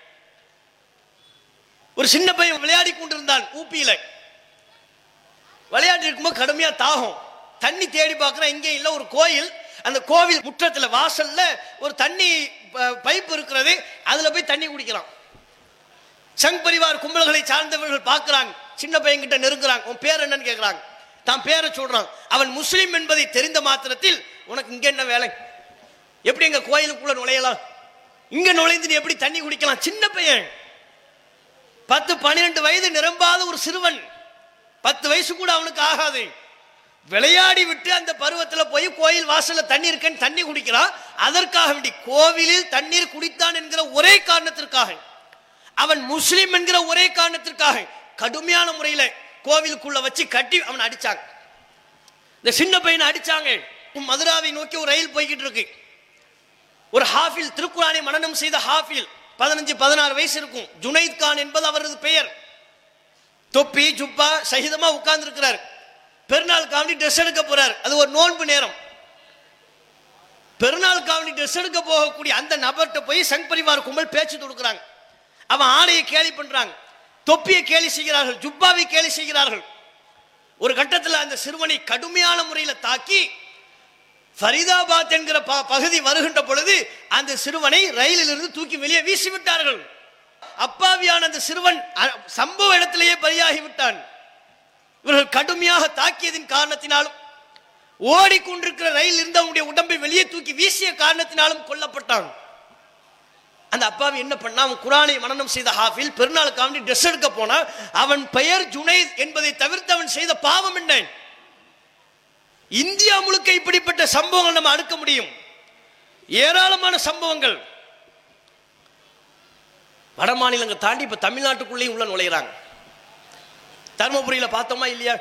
ஒரு சின்ன பையன் விளையாடி கொண்டிருந்தான் ஊப்பியில விளையாடி இருக்கும்போது கடுமையா தாகம் தண்ணி தேடி பார்க்கறான் இங்கே இல்ல ஒரு கோயில் அந்த கோவில் முற்றத்துல வாசல்ல ஒரு தண்ணி ப- பைப் இருக்கிறது அதுல போய் தண்ணி குடிக்கிறான் சங் பரிவார் கும்பல்களை சார்ந்தவர்கள் பார்க்கறாங்க சின்ன பையன் கிட்ட நெருங்குறாங்க உன் பேர் என்னன்னு கேட்கறாங்க தான் பேரை சொல்றான் அவன் முஸ்லிம் என்பதை தெரிந்த மாத்திரத்தில் உனக்கு இங்க என்ன வேலை எப்படி எங்க கோயிலுக்குள்ள நுழையலாம் இங்க நுழைந்து நீ எப்படி தண்ணி குடிக்கலாம் சின்ன பையன் பத்து பன்னிரண்டு வயது நிரம்பாத ஒரு சிறுவன் பத்து வயசு கூட அவனுக்கு ஆகாது விளையாடி விட்டு அந்த பருவத்தில் போய் கோயில் வாசல்ல தண்ணி இருக்கேன்னு தண்ணி குடிக்கிறான் அதற்காக வேண்டி கோவிலில் தண்ணீர் குடித்தான் என்கிற ஒரே காரணத்திற்காக அவன் முஸ்லிம் என்கிற ஒரே காரணத்திற்காக கடுமையான முறையில கோவிலுக்குள்ள வச்சு கட்டி அவனை அடிச்சாங்க இந்த சின்ன பையனை அடிச்சாங்க மதுராவை நோக்கி ஒரு ரயில் போய்கிட்டு இருக்கு ஒரு ஹாஃபில் திருக்குறானை மனனம் செய்த ஹாஃபில் பதினஞ்சு பதினாறு வயசு இருக்கும் ஜுனைத் கான் என்பது அவரது பெயர் தொப்பி ஜுப்பா சகிதமா உட்கார்ந்து இருக்கிறார் பெருநாள் காவணி ட்ரெஸ் எடுக்க போறார் அது ஒரு நோன்பு நேரம் பெருநாள் காவணி ட்ரெஸ் எடுக்க போகக்கூடிய அந்த நபர்கிட்ட போய் சங் பரிவார் கும்பல் பேச்சு கொடுக்குறாங்க அவன் ஆடையை கேலி பண்றாங்க தொப்பியை கேலி செய்கிறார்கள் ஜுப்பாவை கேலி செய்கிறார்கள் ஒரு கட்டத்தில் அந்த சிறுவனை கடுமையான முறையில் தாக்கி ஃபரிதாபாத் என்கிற ப- பகுதி வருகின்ற பொழுது அந்த சிறுவனை ரயிலில் இருந்து தூக்கி வெளியே வீசி விட்டார்கள் அப்பாவியான அந்த சிறுவன் அ- சம்பவ இடத்திலேயே பலியாகி விட்டான் இவர்கள் கடுமையாக தாக்கியதின் காரணத்தினாலும் ஓடிக்கொண்டிருக்கிற ரயில் இருந்து அவனுடைய உடம்பை வெளியே தூக்கி வீசிய காரணத்தினாலும் கொல்லப்பட்டான் அந்த அப்பாவி என்ன பண்ணா அவன் குரானை மனனம் செய்த ஹாஃபில் பெருநாளுக்கு அவன் ட்ரெஸ் எடுக்க போனா அவன் பெயர் ஜுனைத் என்பதை தவிர்த்து அவன் செய்த பாவம் என்ன இந்தியா முழுக்க இப்படிப்பட்ட சம்பவங்கள் நம்ம அடுக்க முடியும் ஏராளமான சம்பவங்கள் வட மாநிலங்கள் தாண்டி இப்ப தமிழ்நாட்டுக்குள்ளேயும் உள்ள நுழையிறாங்க தருமபுரியில பார்த்தோமா இல்லையா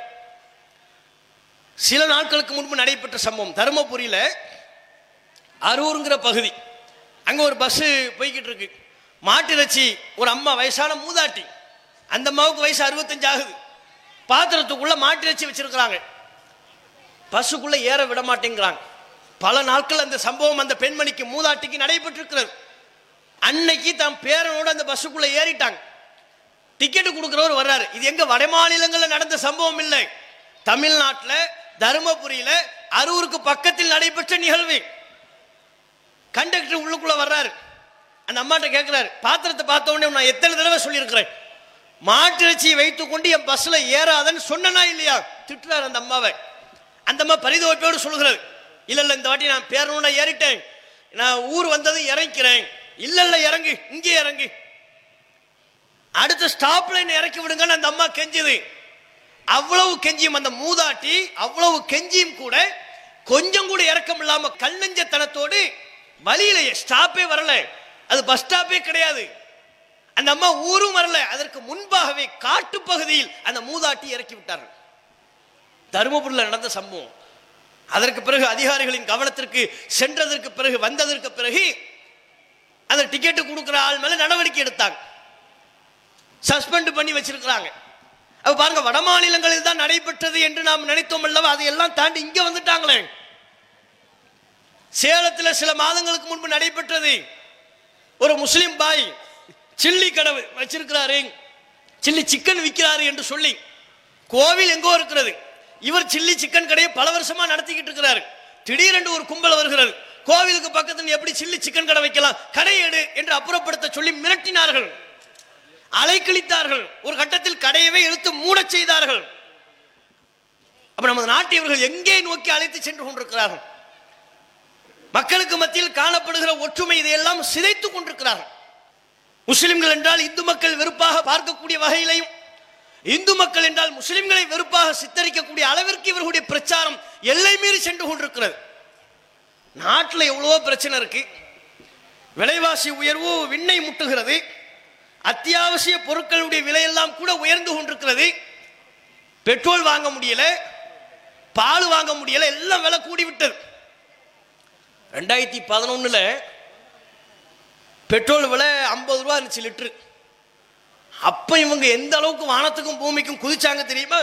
சில நாட்களுக்கு முன்பு நடைபெற்ற சம்பவம் தருமபுரியில அரூருங்கிற பகுதி அங்க ஒரு பஸ் போய்கிட்டு இருக்கு மாட்டிறைச்சி ஒரு அம்மா வயசான மூதாட்டி அந்த அம்மாவுக்கு வயசு அறுபத்தஞ்சு ஆகுது பாத்திரத்துக்குள்ள மாட்டிறைச்சி வச்சிருக்கிறாங்க பஸ்ஸுக்குள்ள ஏற விட மாட்டேங்கிறாங்க பல நாட்கள் அந்த சம்பவம் அந்த பெண்மணிக்கு மூதாட்டிக்கு நடைபெற்றிருக்கிறது அன்னைக்கு தான் பேரனோட அந்த பஸ்ஸுக்குள்ள ஏறிட்டாங்க டிக்கெட் கொடுக்கிறவர் வர்றாரு இது எங்க வட மாநிலங்கள்ல நடந்த சம்பவம் இல்லை தமிழ்நாட்டுல தருமபுரியில அரூருக்கு பக்கத்தில் நடைபெற்ற நிகழ்வு கண்டக்டர் உள்ளுக்குள்ள வர்றாரு அந்த அம்மாட்ட கேட்கிறாரு பாத்திரத்தை பார்த்த உடனே நான் எத்தனை தடவை சொல்லியிருக்கிறேன் மாட்டிறைச்சியை வைத்துக் கொண்டு என் பஸ்ல ஏறாதன்னு சொன்னனா இல்லையா திட்டுறாரு அந்த அம்மாவை அந்த அம்மா பரிதவிப்போடு சொல்கிறது இல்ல இல்ல இந்த வாட்டி நான் பேரணும்னா ஏறிட்டேன் நான் ஊர் வந்தது இறங்கிறேன் இல்ல இல்ல இறங்கு இங்கே இறங்கு அடுத்த ஸ்டாப்ல என்ன இறக்கி விடுங்கன்னு அந்த அம்மா கெஞ்சுது அவ்வளவு கெஞ்சியும் அந்த மூதாட்டி அவ்வளவு கெஞ்சியும் கூட கொஞ்சம் கூட இறக்கம் இல்லாம கல்லஞ்சத்தனத்தோடு வழியிலேயே ஸ்டாப்பே வரல அது பஸ் ஸ்டாப்பே கிடையாது அந்த அம்மா ஊரும் வரல அதற்கு முன்பாகவே காட்டு பகுதியில் அந்த மூதாட்டி இறக்கி விட்டார்கள் தருமபுரியில் நடந்த சம்பவம் அதற்கு பிறகு அதிகாரிகளின் கவனத்திற்கு சென்றதற்கு பிறகு வந்ததற்கு பிறகு அந்த டிக்கெட் கொடுக்கிற ஆள் மேல நடவடிக்கை எடுத்தாங்க சஸ்பெண்ட் பண்ணி வச்சிருக்கிறாங்க அப்ப பாருங்க வட மாநிலங்களில் தான் நடைபெற்றது என்று நாம் நினைத்தோம் அல்லவா அதையெல்லாம் தாண்டி இங்க வந்துட்டாங்களே சேலத்தில் சில மாதங்களுக்கு முன்பு நடைபெற்றது ஒரு முஸ்லிம் பாய் சில்லி கடை வச்சிருக்கிறாரு சில்லி சிக்கன் விற்கிறாரு என்று சொல்லி கோவில் எங்கோ இருக்கிறது இவர் சில்லி சிக்கன் கடையை பல வருஷமா நடத்திக்கிட்டு இருக்கிறாரு திடீரென்று ஒரு கும்பல் வருகிறது கோவிலுக்கு பக்கத்தில் எப்படி சில்லி சிக்கன் கடை வைக்கலாம் கடை எடு என்று அப்புறப்படுத்த சொல்லி மிரட்டினார்கள் அலைக்கழித்தார்கள் ஒரு கட்டத்தில் கடையவே இழுத்து மூடச் செய்தார்கள் அப்ப நமது நாட்டை இவர்கள் எங்கே நோக்கி அழைத்து சென்று கொண்டிருக்கிறார்கள் மக்களுக்கு மத்தியில் காணப்படுகிற ஒற்றுமை இதையெல்லாம் சிதைத்துக் கொண்டிருக்கிறார்கள் முஸ்லிம்கள் என்றால் இந்து மக்கள் வெறுப்பாக பார்க்கக்கூடிய வகையிலையும் இந்து மக்கள் என்றால் முஸ்லிம்களை வெறுப்பாக சித்தரிக்கக்கூடிய அளவிற்கு இவர்களுடைய பிரச்சாரம் எல்லை மீறி சென்று கொண்டிருக்கிறது நாட்டில் எவ்வளவோ பிரச்சனை இருக்கு விலைவாசி உயர்வு விண்ணை முட்டுகிறது அத்தியாவசிய பொருட்களுடைய விலையெல்லாம் கூட உயர்ந்து கொண்டிருக்கிறது பெட்ரோல் வாங்க முடியல பால் வாங்க முடியல எல்லாம் விலை கூடி விட்டது ரெண்டாயிரத்தி பதினொன்னுல பெட்ரோல் விலை ஐம்பது ரூபா இருந்துச்சு லிட்டரு அப்ப இவங்க எந்த அளவுக்கு வானத்துக்கும் பூமிக்கும் குதிச்சாங்க தெரியுமா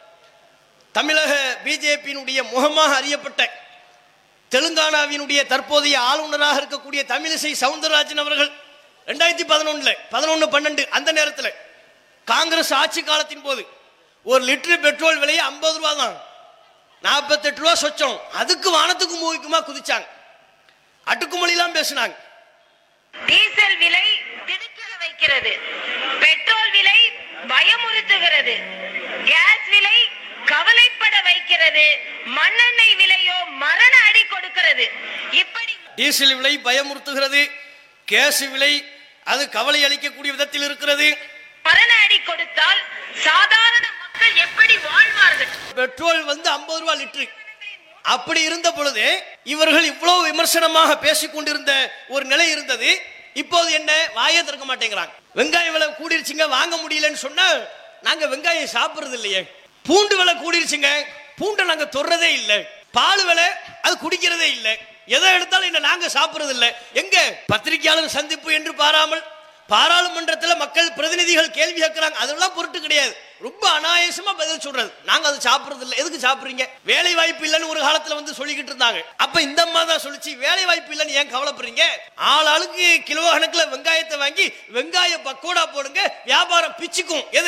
தமிழக பிஜேபியினுடைய முகமாக அறியப்பட்ட தெலுங்கானாவினுடைய தற்போதைய ஆளுநராக இருக்கக்கூடிய தமிழிசை சவுந்தரராஜன் அவர்கள் ரெண்டாயிரத்தி பதினொன்னுல பதினொன்னு பன்னெண்டு அந்த நேரத்தில் காங்கிரஸ் ஆட்சி காலத்தின் போது ஒரு லிட்டர் பெட்ரோல் விலையை ஐம்பது ரூபா தான் நாற்பத்தெட்டு ரூபா சொச்சம் அதுக்கு வானத்துக்கும் பூமிக்குமா குதிச்சாங்க அட்டுக்குமொழிலாம் பேசினாங்க டீசல் விலை திடுக்கிட வைக்கிறது பெட்ரோல் விலை பயமுறுத்துகிறது கேஸ் விலை கவலைப்பட வைக்கிறது மண்ணெண்ணெய் விலையோ மரண அடி கொடுக்கிறது இப்படி டீசல் விலை பயமுறுத்துகிறது கேஸ் விலை அது கவலை அளிக்கக்கூடிய விதத்தில் இருக்கிறது மரண அடி கொடுத்தால் சாதாரண மக்கள் எப்படி வாழ்வார்கள் பெட்ரோல் வந்து ஐம்பது ரூபாய் லிட்டரு அப்படி இருந்த பொழுது இவர்கள் இவ்வளவு விமர்சனமாக பேசிக் கொண்டிருந்த ஒரு நிலை இருந்தது இப்போது என்ன வாயே திறக்க மாட்டேங்கிறாங்க வெங்காய விலை கூடிருச்சுங்க வாங்க முடியலன்னு சொன்னா நாங்க வெங்காயம் சாப்பிடுறது இல்லையே பூண்டு விலை கூடிருச்சுங்க பூண்டை நாங்க தொடுறதே இல்லை பால் விலை அது குடிக்கிறதே இல்லை எதை எடுத்தாலும் என்ன நாங்க சாப்பிடுறது இல்லை எங்க பத்திரிகையாளர் சந்திப்பு என்று பாராமல் பாராளுமன்றத்தில் மக்கள் பிரதிநிதிகள் கேள்வி கேட்கிறாங்க அதெல்லாம் பொருட்டு கிடையாது ரொம்ப அனாயசமா பதில் சொல்றது நாங்க அது சாப்பிடுறது இல்லை எதுக்கு சாப்பிடுறீங்க வேலை வாய்ப்பு இல்லைன்னு ஒரு காலத்துல வந்து சொல்லிக்கிட்டு இருந்தாங்க அப்ப இந்த அம்மா தான் சொல்லிச்சு வேலை வாய்ப்பு இல்லைன்னு ஏன் கவலைப்படுறீங்க ஆள் ஆளுக்கு கிலோ கணக்குல வெங்காயத்தை வாங்கி வெங்காய பக்கோடா போடுங்க வியாபாரம் பிச்சுக்கும் எது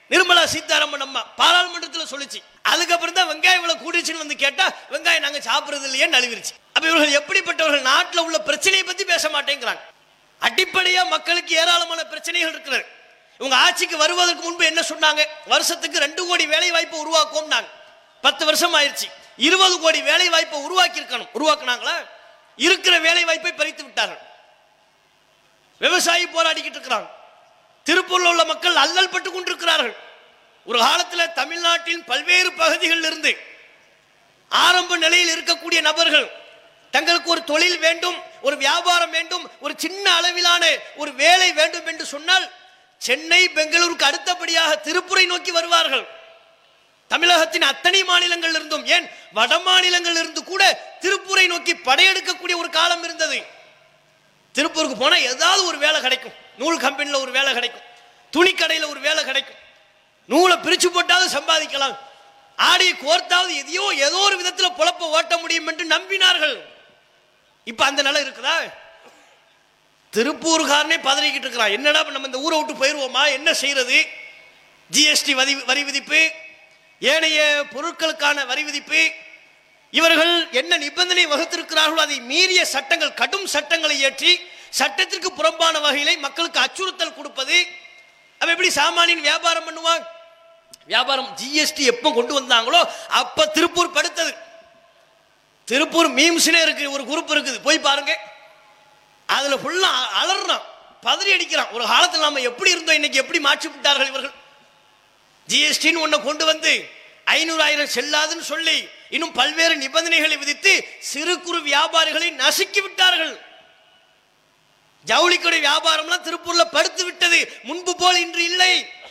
நிர்மலா சீதாராமன் அம்மா பாராளுமன்றத்தில் சொல்லுச்சு அதுக்கப்புறம் தான் வெங்காயம் இவ்வளவு கூடிச்சுன்னு வந்து கேட்டா வெங்காயம் நாங்க சாப்பிடுறது இல்லையே நழுவிருச்சு அப்ப இவர்கள் எப்படிப்பட்டவர்கள் நாட்டில் உள்ள பிரச்சனையை பத்தி பேச மாட்டேங்கிறாங்க அடிப்படையா மக்களுக்கு ஏராளமான பிரச்சனைகள் இருக்கிறது இவங்க ஆட்சிக்கு வருவதற்கு முன்பு என்ன சொன்னாங்க வருஷத்துக்கு ரெண்டு கோடி வேலை வாய்ப்பை உருவாக்குவோம்னாங்க பத்து வருஷம் ஆயிருச்சு இருபது கோடி வேலை வாய்ப்பை உருவாக்கி இருக்கணும் உருவாக்குனாங்களா இருக்கிற வேலை வாய்ப்பை பறித்து விட்டார்கள் விவசாயி போராடிக்கிட்டு இருக்கிறாங்க திருப்பூர்ல உள்ள மக்கள் அல்லல் பட்டு கொண்டிருக்கிறார்கள் ஒரு காலத்தில் தமிழ்நாட்டின் பல்வேறு பகுதிகளில் இருந்து ஆரம்ப நிலையில் இருக்கக்கூடிய நபர்கள் தங்களுக்கு ஒரு தொழில் வேண்டும் ஒரு வியாபாரம் வேண்டும் ஒரு சின்ன அளவிலான ஒரு வேலை வேண்டும் என்று சொன்னால் சென்னை பெங்களூருக்கு அடுத்தபடியாக திருப்பூரை நோக்கி வருவார்கள் தமிழகத்தின் அத்தனை மாநிலங்கள் இருந்தும் ஏன் வட மாநிலங்கள் இருந்து கூட திருப்பூரை நோக்கி படையெடுக்கக்கூடிய ஒரு காலம் இருந்தது திருப்பூருக்கு போனா ஏதாவது ஒரு வேலை கிடைக்கும் நூல் கம்பெனியில் ஒரு வேலை கிடைக்கும் துணி கடையில் ஒரு வேலை கிடைக்கும் நூலை பிரிச்சு போட்டாவது சம்பாதிக்கலாம் ஆடியை கோர்த்தாவது எதையோ ஏதோ ஒரு விதத்தில் பொழப்ப ஓட்ட முடியும் என்று நம்பினார்கள் இப்ப அந்த நிலை இருக்குதா திருப்பூர்காரனே பதறிக்கிட்டு இருக்கிறான் என்னடா இப்ப நம்ம இந்த ஊரை விட்டு போயிருவோமா என்ன செய்யறது ஜிஎஸ்டி வரி வரி விதிப்பு ஏனைய பொருட்களுக்கான வரி விதிப்பு இவர்கள் என்ன நிபந்தனை வகுத்திருக்கிறார்களோ அதை மீறிய சட்டங்கள் கடும் சட்டங்களை ஏற்றி சட்டத்திற்கு புறம்பான வகையிலே மக்களுக்கு அச்சுறுத்தல் கொடுப்பது அவன் எப்படி சாமானியன் வியாபாரம் பண்ணுவான் வியாபாரம் ஜிஎஸ்டி எப்போ கொண்டு வந்தாங்களோ அப்ப திருப்பூர் படுத்தது திருப்பூர் மீம்ஸ்னே இருக்கு ஒரு குரூப் இருக்குது போய் பாருங்க அதுல ஃபுல்லா அலறான் பதறி அடிக்கிறான் ஒரு காலத்தில் நாம எப்படி இருந்தோம் இன்னைக்கு எப்படி மாற்றி விட்டார்கள் இவர்கள் ஜிஎஸ்டின்னு ஒன்றை கொண்டு வந்து ஐநூறு ஆயிரம் செல்லாதுன்னு சொல்லி இன்னும் பல்வேறு நிபந்தனைகளை விதித்து சிறு குறு வியாபாரிகளை நசுக்கி விட்டார்கள் ஜவுளிக்கடை வியாபாரம்லாம் திருப்பூர்ல படுத்து விட்டது முன்பு போல் இன்று இல்லை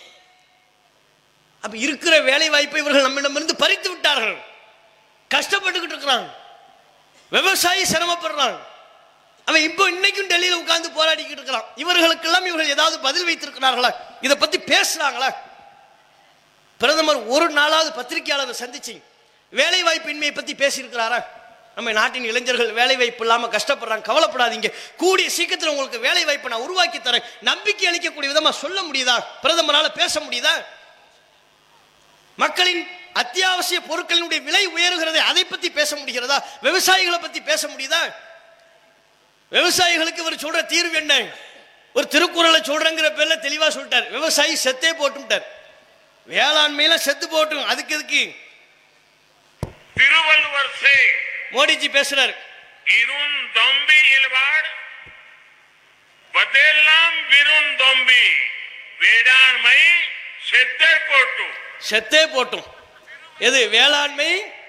அப்ப இருக்கிற வேலை வாய்ப்பை இவர்கள் நம்மிடமிருந்து பறித்து விட்டார்கள் கஷ்டப்பட்டுக்கிட்டு இருக்கிறாங்க விவசாயி சிரமப்படுறாங்க அவன் இப்போ இன்னைக்கும் டெல்லியில உட்கார்ந்து போராடிக்கிட்டு இருக்கிறான் இவர்களுக்கெல்லாம் இவர்கள் ஏதாவது பதில் வைத்திருக்கிறார்களா இதை பத்தி பேசுறாங்களா பிரதமர் ஒரு நாளாவது பத்திரிகையாளரை சந்திச்சு வேலை வாய்ப்பின்மையை பத்தி பேசியிருக்கிறாரா நம்ம நாட்டின் இளைஞர்கள் வேலை வாய்ப்பு இல்லாம கஷ்டப்படுறாங்க கவலைப்படாதீங்க கூடிய சீக்கிரத்தில் உங்களுக்கு வேலை வாய்ப்பை நான் உருவாக்கி தரேன் நம்பிக்கை அளிக்கக்கூடிய விதமா சொல்ல முடியுதா பிரதமரால பேச முடியுதா மக்களின் அத்தியாவசிய பொருட்களினுடைய விலை உயர்கிறது அதை பத்தி பேச முடிகிறதா விவசாயிகளை பத்தி பேச முடியுதா விவசாயிகளுக்கு இவர் சொல்ற தீர்வு என்ன ஒரு திருக்குறளை சொல்றங்கிற பேர்ல தெளிவா சொல்லிட்டார் விவசாயி செத்தே போட்டுட்டார் வேளாண்மையில செத்து போட்டும் அதுக்கு எதுக்கு திருவள்ளுவர் சே மோடிஜி பேசுறாரு இருந்தொம்பி இல்வாடு பதெல்லாம் விருந்தொம்பி வேளாண்மை செத்தர் போட்டு செத்தே போட்டும் எது வேளாண்மை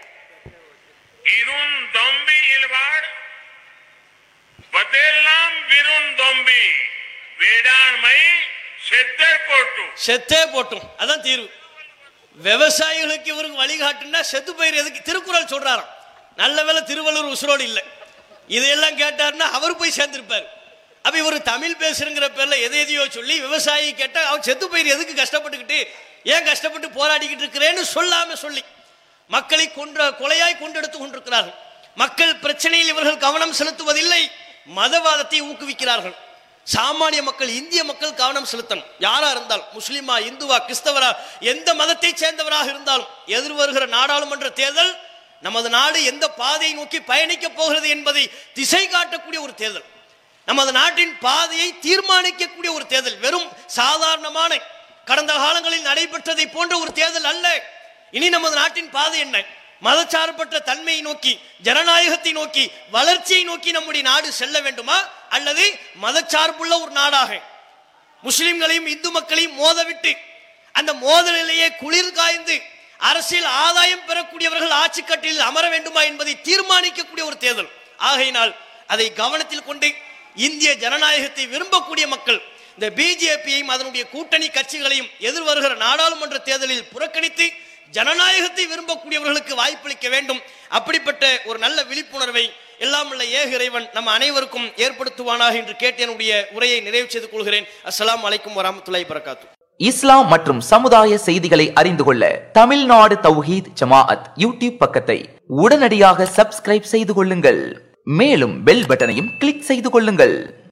இருந்தொம்பி இல்வாடு பதெல்லாம் விருந்தொம்பி வேளாண்மை செத்தர் போட்டு செத்தே போட்டும் அதான் தீர்வு விவசாயிகளுக்கு இவருக்கு வழிகாட்டுனா செத்து பயிர் எதுக்கு திருக்குறள் சொல்றாராம் நல்ல வேளை திருவள்ளூர் உசுரோடு இல்லை இதையெல்லாம் கேட்டாருன்னா அவர் போய் சேர்ந்திருப்பார் அப்ப இவர் தமிழ் பேசுறங்கிற பேர்ல எதை எதையோ சொல்லி விவசாயி கேட்டா அவன் செத்து பயிர் எதுக்கு கஷ்டப்பட்டுக்கிட்டு ஏன் கஷ்டப்பட்டு போராடிக்கிட்டு இருக்கிறேன்னு சொல்லாம சொல்லி மக்களை கொன்ற கொலையாய் கொண்டெடுத்து கொண்டிருக்கிறார்கள் மக்கள் பிரச்சனையில் இவர்கள் கவனம் செலுத்துவதில்லை மதவாதத்தை ஊக்குவிக்கிறார்கள் சாமானிய மக்கள் இந்திய மக்கள் கவனம் செலுத்தணும் யாரா இருந்தாலும் முஸ்லிமா இந்துவா கிறிஸ்தவரா எந்த மதத்தை சேர்ந்தவராக இருந்தாலும் எதிர் வருகிற நாடாளுமன்ற தேர்தல் நமது நாடு எந்த பாதையை நோக்கி பயணிக்க போகிறது என்பதை திசை காட்டக்கூடிய ஒரு தேர்தல் நமது நாட்டின் பாதையை தீர்மானிக்கக்கூடிய ஒரு தேர்தல் வெறும் சாதாரணமான கடந்த காலங்களில் நடைபெற்றதை போன்ற ஒரு தேர்தல் அல்ல இனி நமது நாட்டின் பாதை என்ன மதச்சார்பற்ற தன்மையை நோக்கி ஜனநாயகத்தை நோக்கி வளர்ச்சியை நோக்கி நம்முடைய நாடு செல்ல வேண்டுமா அல்லது மதச்சார்புள்ள ஒரு நாடாக முஸ்லிம்களையும் இந்து மக்களையும் மோதவிட்டு அந்த மோதலிலேயே குளிர் காய்ந்து அரசியல் ஆதாயம் பெறக்கூடியவர்கள் ஆட்சி கட்டில் அமர வேண்டுமா என்பதை தீர்மானிக்கக்கூடிய ஒரு தேர்தல் ஆகையினால் அதை கவனத்தில் கொண்டு இந்திய ஜனநாயகத்தை விரும்பக்கூடிய மக்கள் இந்த பிஜேபியையும் அதனுடைய கூட்டணி கட்சிகளையும் எதிர்வருகிற நாடாளுமன்ற தேர்தலில் புறக்கணித்து ஜனநாயகத்தை விரும்பக்கூடியவர்களுக்கு வாய்ப்பளிக்க வேண்டும் அப்படிப்பட்ட ஒரு நல்ல விழிப்புணர்வை எல்லாம் உள்ள ஏக இறைவன் நம்ம அனைவருக்கும் ஏற்படுத்துவானாக என்று கேட்டு என்னுடைய உரையை நிறைவு செய்து கொள்கிறேன் அஸ்ஸலாமு அலைக்கும் வரமத்துல்லாஹி வரகாத்து இஸ்லாம் மற்றும் சமுதாய செய்திகளை அறிந்து கொள்ள தமிழ்நாடு தௌஹீத் ஜமாஅத் யூடியூப் பக்கத்தை உடனடியாக சப்ஸ்கிரைப் செய்து கொள்ளுங்கள் மேலும் பெல் பட்டனையும் கிளிக் செய்து கொள்ளுங்கள்